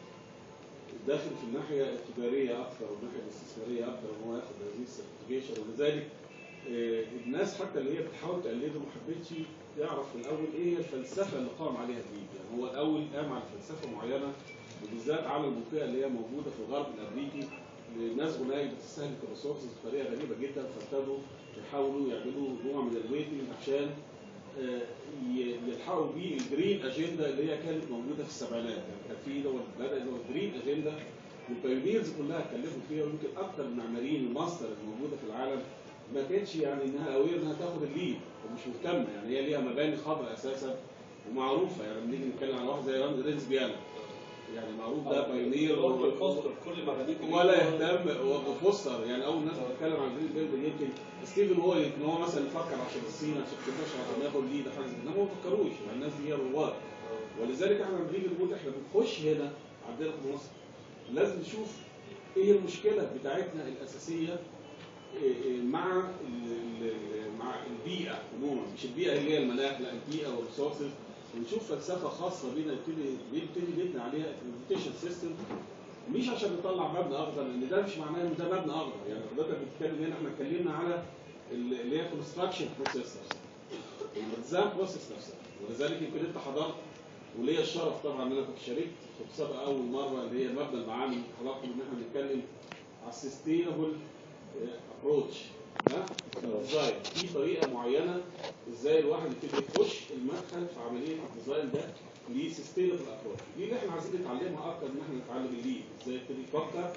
داخل في الناحيه التجاريه اكثر والناحيه الاستثماريه اكثر ان هو ياخد هذه السيرتيفيكيشن ولذلك آه، الناس حتى اللي هي بتحاول تقلده ما حبتش يعرف في الاول ايه هي الفلسفه اللي قام عليها الليد يعني هو الاول قام على فلسفه معينه وبالذات على المنطقه اللي هي موجوده في الغرب الامريكي لناس هناك بتستهلك الريسورسز بطريقه غريبه جدا فابتدوا يحاولوا يعملوا نوع من الويتنج عشان آه، ي- يلحقوا بيه الجرين اجندا اللي هي كانت موجوده في السبعينات يعني كان في دول بدا اللي هو الجرين اجندا والبايونيرز كلها اتكلفوا فيها ويمكن اكثر المعماريين الماستر الموجوده في العالم ما كانش يعني انها اوير انها تاخد الليد ومش مهتمه يعني هي ليها مباني خضراء اساسا ومعروفه يعني لما نيجي نتكلم على واحد زي راند رينز بيانا يعني معروف ده بايونير دور الفوستر كل ما بنيت ولا يهتم وفوستر يعني اول ناس بتتكلم عن جرين بيلدينج يمكن ستيفن هو يمكن هو مثلا يفكر عشان الصين عشان كده عشان ياخد ليد حاجه زي كده. انما ما فكروش يعني الناس دي هي رواد ولذلك احنا لما بنيجي نقول احنا بنخش هنا عندنا في مصر لازم نشوف ايه المشكله بتاعتنا الاساسيه إيه إيه مع ال- ال- مع البيئه عموما مش البيئه اللي هي المناخ لا البيئه والريسورسز ونشوف فلسفه خاصه بينا نبتدي نبتدي نبني عليها اكريديتيشن سيستم مش عشان نطلع مبنى اخضر لان ده مش معناه ان ده مبنى اخضر يعني حضرتك بتتكلم هنا احنا اتكلمنا على ال- اللي هي كونستراكشن بروسيس الالتزام بروسيس نفسها ولذلك يمكن انت حضرت وليا الشرف طبعا ان انا كنت شاركت في مسابقه اول مره اللي هي مبنى المعامل حضرتك ان احنا بنتكلم على السستينبل ابروتش الديزاين في طريقه معينه ازاي الواحد يبتدي يخش المدخل في عمليه الديزاين ده لسستينبل ابروتش دي اللي احنا عايزين نتعلمها اكتر ان احنا نتعلم الليد ازاي يبتدي يفكر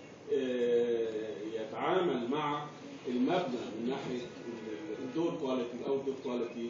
آه، يتعامل مع المبنى من ناحيه الدور كواليتي الاوت دور كواليتي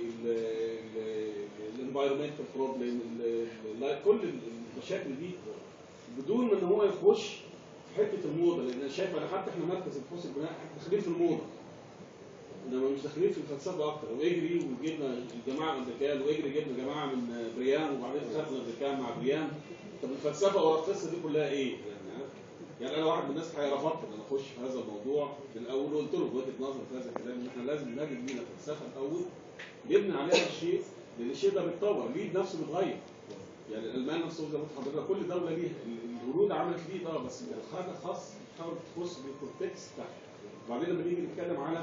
الانفايرمنتال بروبلم كل المشاكل دي بدون ان هو يخش في حته الموضه لان انا شايف انا حتى احنا مركز البحوث البناء احنا داخلين في الموضه انما مش داخلين في الفلسفه اكتر واجري وجبنا الجماعه الامريكان واجري جبنا جماعه من بريان وبعدين خدنا الامريكان مع بريان طب الفلسفه ورا القصه دي كلها ايه؟ يعني عارف؟ يعني انا واحد من الناس الحقيقه رفضت ان انا اخش في هذا الموضوع من الاول وقلت له بوجهه نظري في هذا الكلام ان احنا لازم نجد لينا فلسفه الاول نبني عليها الشيء لان الشيء ده بيتطور ليد نفسه بيتغير يعني الالمان نفسه زي ما قلت لحضرتك كل دوله ليها ال- الورود عملت ليد اه بس حاجه خاص تحاول تخص بالكونتكست بتاعها وبعدين لما نيجي نتكلم على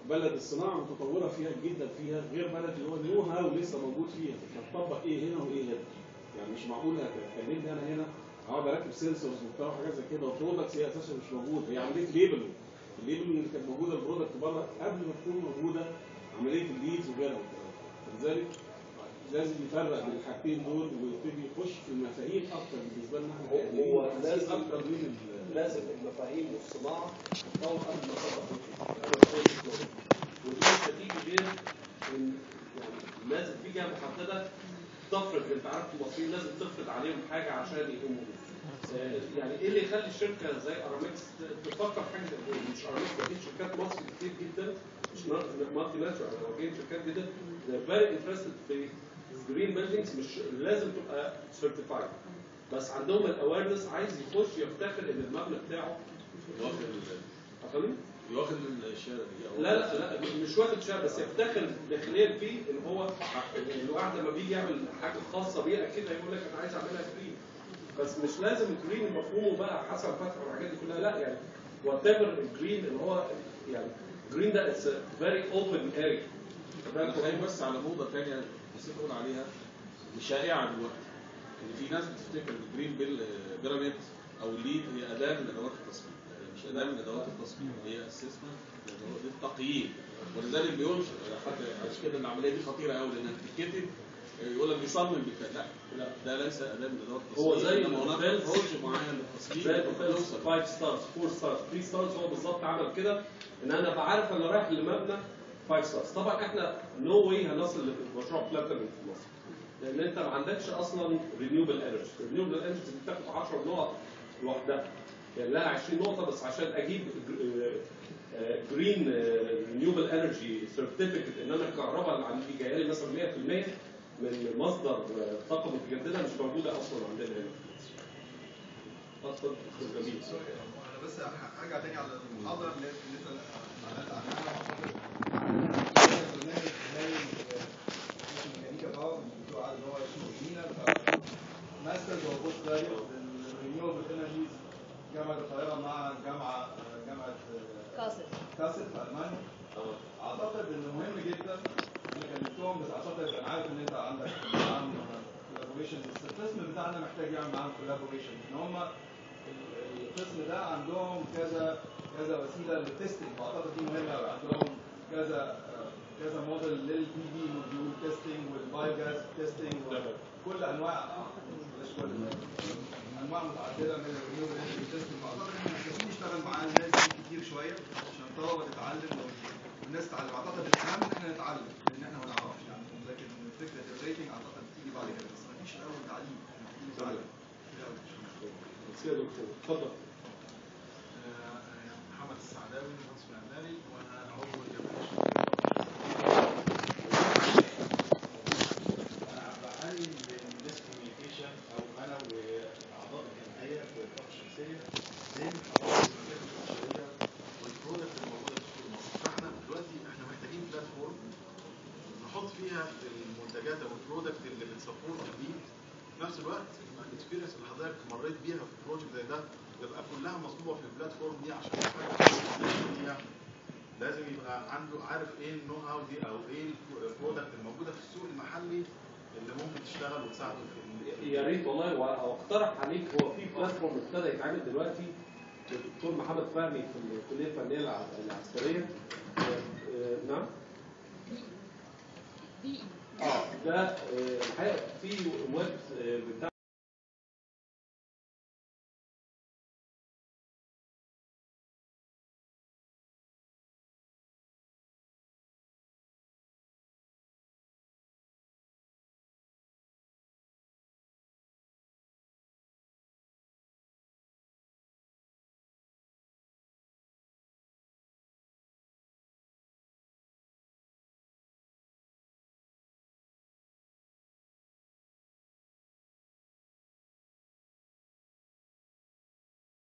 بلد الصناعه متطوره فيها جدا فيها غير بلد اللي هو النو هاو لسه موجود فيها هتطبق ايه هنا وايه هنا يعني مش معقول هتكلمني انا هنا اقعد اركب سنسورز وبتاع وحاجات زي كده وبرودكتس هي اساسا مش موجوده هي عمليه ليبل الليبل اللي كانت موجوده البرودكت بره قبل ما تكون موجوده عمليه الليدز وغيرها فلذلك لازم يفرق بين الحاجتين دول ويبتدي يخش في المفاهيم اكتر بالنسبه لنا احنا كإعلاميين، هو تأسيس لازم اكتر من ال- لازم المفاهيم والصناعه تتطور قبل ما تطبق ودي مش هتيجي غير إن يعني لازم في جهه محدده تفرض انت عارف المصريين لازم تفرض عليهم حاجه عشان يقوموا بيها. آه، يعني ايه اللي يخلي شركه زي ارامكس تفكر في حاجه زي كده؟ مش ارامكس ده في شركات مصر كتير جدا مش مالتي ناشونال انا واجهت شركات جدا فيري انترستد في جرين بيلدينجز مش لازم تبقى سيرتيفايد بس عندهم الاويرنس عايز يخش يفتخر ان المبنى بتاعه واخد أفهمني؟ واخد الشهاده دي أو- لا لا لا مش واخد شهاده بس يفتخر داخليا فيه ان هو الواحد لما بيجي يعمل حاجه خاصه بيها كده يقول لك انا عايز اعملها جرين بس مش لازم الجرين مفهومه بقى حسب فتح والحاجات دي كلها لا يعني وات ايفر الجرين اللي هو يعني جرين ده اتس فيري اوبن اريا انا خايف بس على موضه ثانيه نسيت اقول عليها شائعه دلوقتي ان في ناس بتفتكر الجرين بيل بيراميد او الليد هي اداه من ادوات التصميم هي مش اداه من ادوات التصميم هي اسسمنت للتقييم ولذلك بينشر حتى عشان كده العمليه دي خطيره قوي لانها بتتكتب يقول لك بيصمم بالكلام لا لا ده ليس اداه من ادوات التصميم هو زي إنما هناك الهوتيلز- approach معين للتصميم زي يوصل. الهوتيلز 5 ستارز 4 ستارز 3 ستارز هو بالظبط عمل كده ان انا بعرف انا رايح لمبنى 5 ستارز طبعا احنا نو واي هنصل لمشروع بلاتينم في مصر لان انت ما عندكش اصلا رينيوبل انرجي رينيوبل انرجي دي بتاخد 10 نقط لوحدها يعني لها 20 نقطه بس عشان اجيب جرين رينيوبل انرجي سيرتيفيكت ان انا الكهرباء اللي عندي جايه لي مثلا 100% من مصدر آه، طاقه متجدده مش موجوده اصلا عندنا هنا في مصر. اتفضل أستاذ جميل انا بس هرجع تاني على المحاضره اللي اللي انت نقلت عنها برنامج هايل اسمه ميكانيكا باور الدكتور عادل هو اسمه جميله ماسترز او بوست جراديوت رينيوبل انرجيز جامعه القاهره مع جامعه جامعه قاصد كاسل في المانيا اعتقد انه مهم جدا انا كلمتهم بس اعتقد انا عارف ان انت عندك معاهم كولابوريشن بس القسم بتاعنا محتاج يعمل معاهم كولابوريشن ان هم القسم ده عندهم كذا كذا وسيله للتستنج واعتقد دي مهمه أوي. عندهم كذا آه، كذا موديل للبي في موديول تيستنج والبايو جاز تيستنج وكل انواع مش كل انواع متعدده من الرينيوبل انرجي تيستنج واعتقد ان احنا محتاجين نشتغل مع الناس دي كتير شويه عشان الطلبه تتعلم والناس تتعلم اعتقد الاهم ان احنا نتعلم لان احنا ما نعرفش يعني لكن فكره الريتنج اعتقد بتيجي بعد كده بس ما فيش الاول تعليم إحنا محتاجين نتعلم بس يا دكتور اتفضل محمد السعداوي مهندس معماري وانا عضو جمعيه انا بعاني من ديس كوميونيكيشن او انا واعضاء الجمعيه في الطاقه الشمسيه بين حوار المنتجات البشريه والبرودكت الموجوده في سوق مصر فاحنا دلوقتي احنا محتاجين بلاتفورم نحط فيها المنتجات او البرودكت اللي بتسبورت الليد في نفس الوقت الاكسبيرينس اللي حضرتك مريت بيها في بروجكت زي ده تبقى كلها مصبوبه في البلاتفورم دي عشان فيها لازم يبقى عنده عارف ايه النو هاو دي او ايه البرودكت الموجوده في السوق المحلي اللي ممكن تشتغل وتساعده في ال- يا ريت والله واقترح عليك هو في بلاتفورم ابتدى يتعمل دلوقتي الدكتور محمد فهمي في الكليه الفنيه الع- العسكريه آه، آه، نعم اه ده آه، الحقيقه في ويب آه، بتاع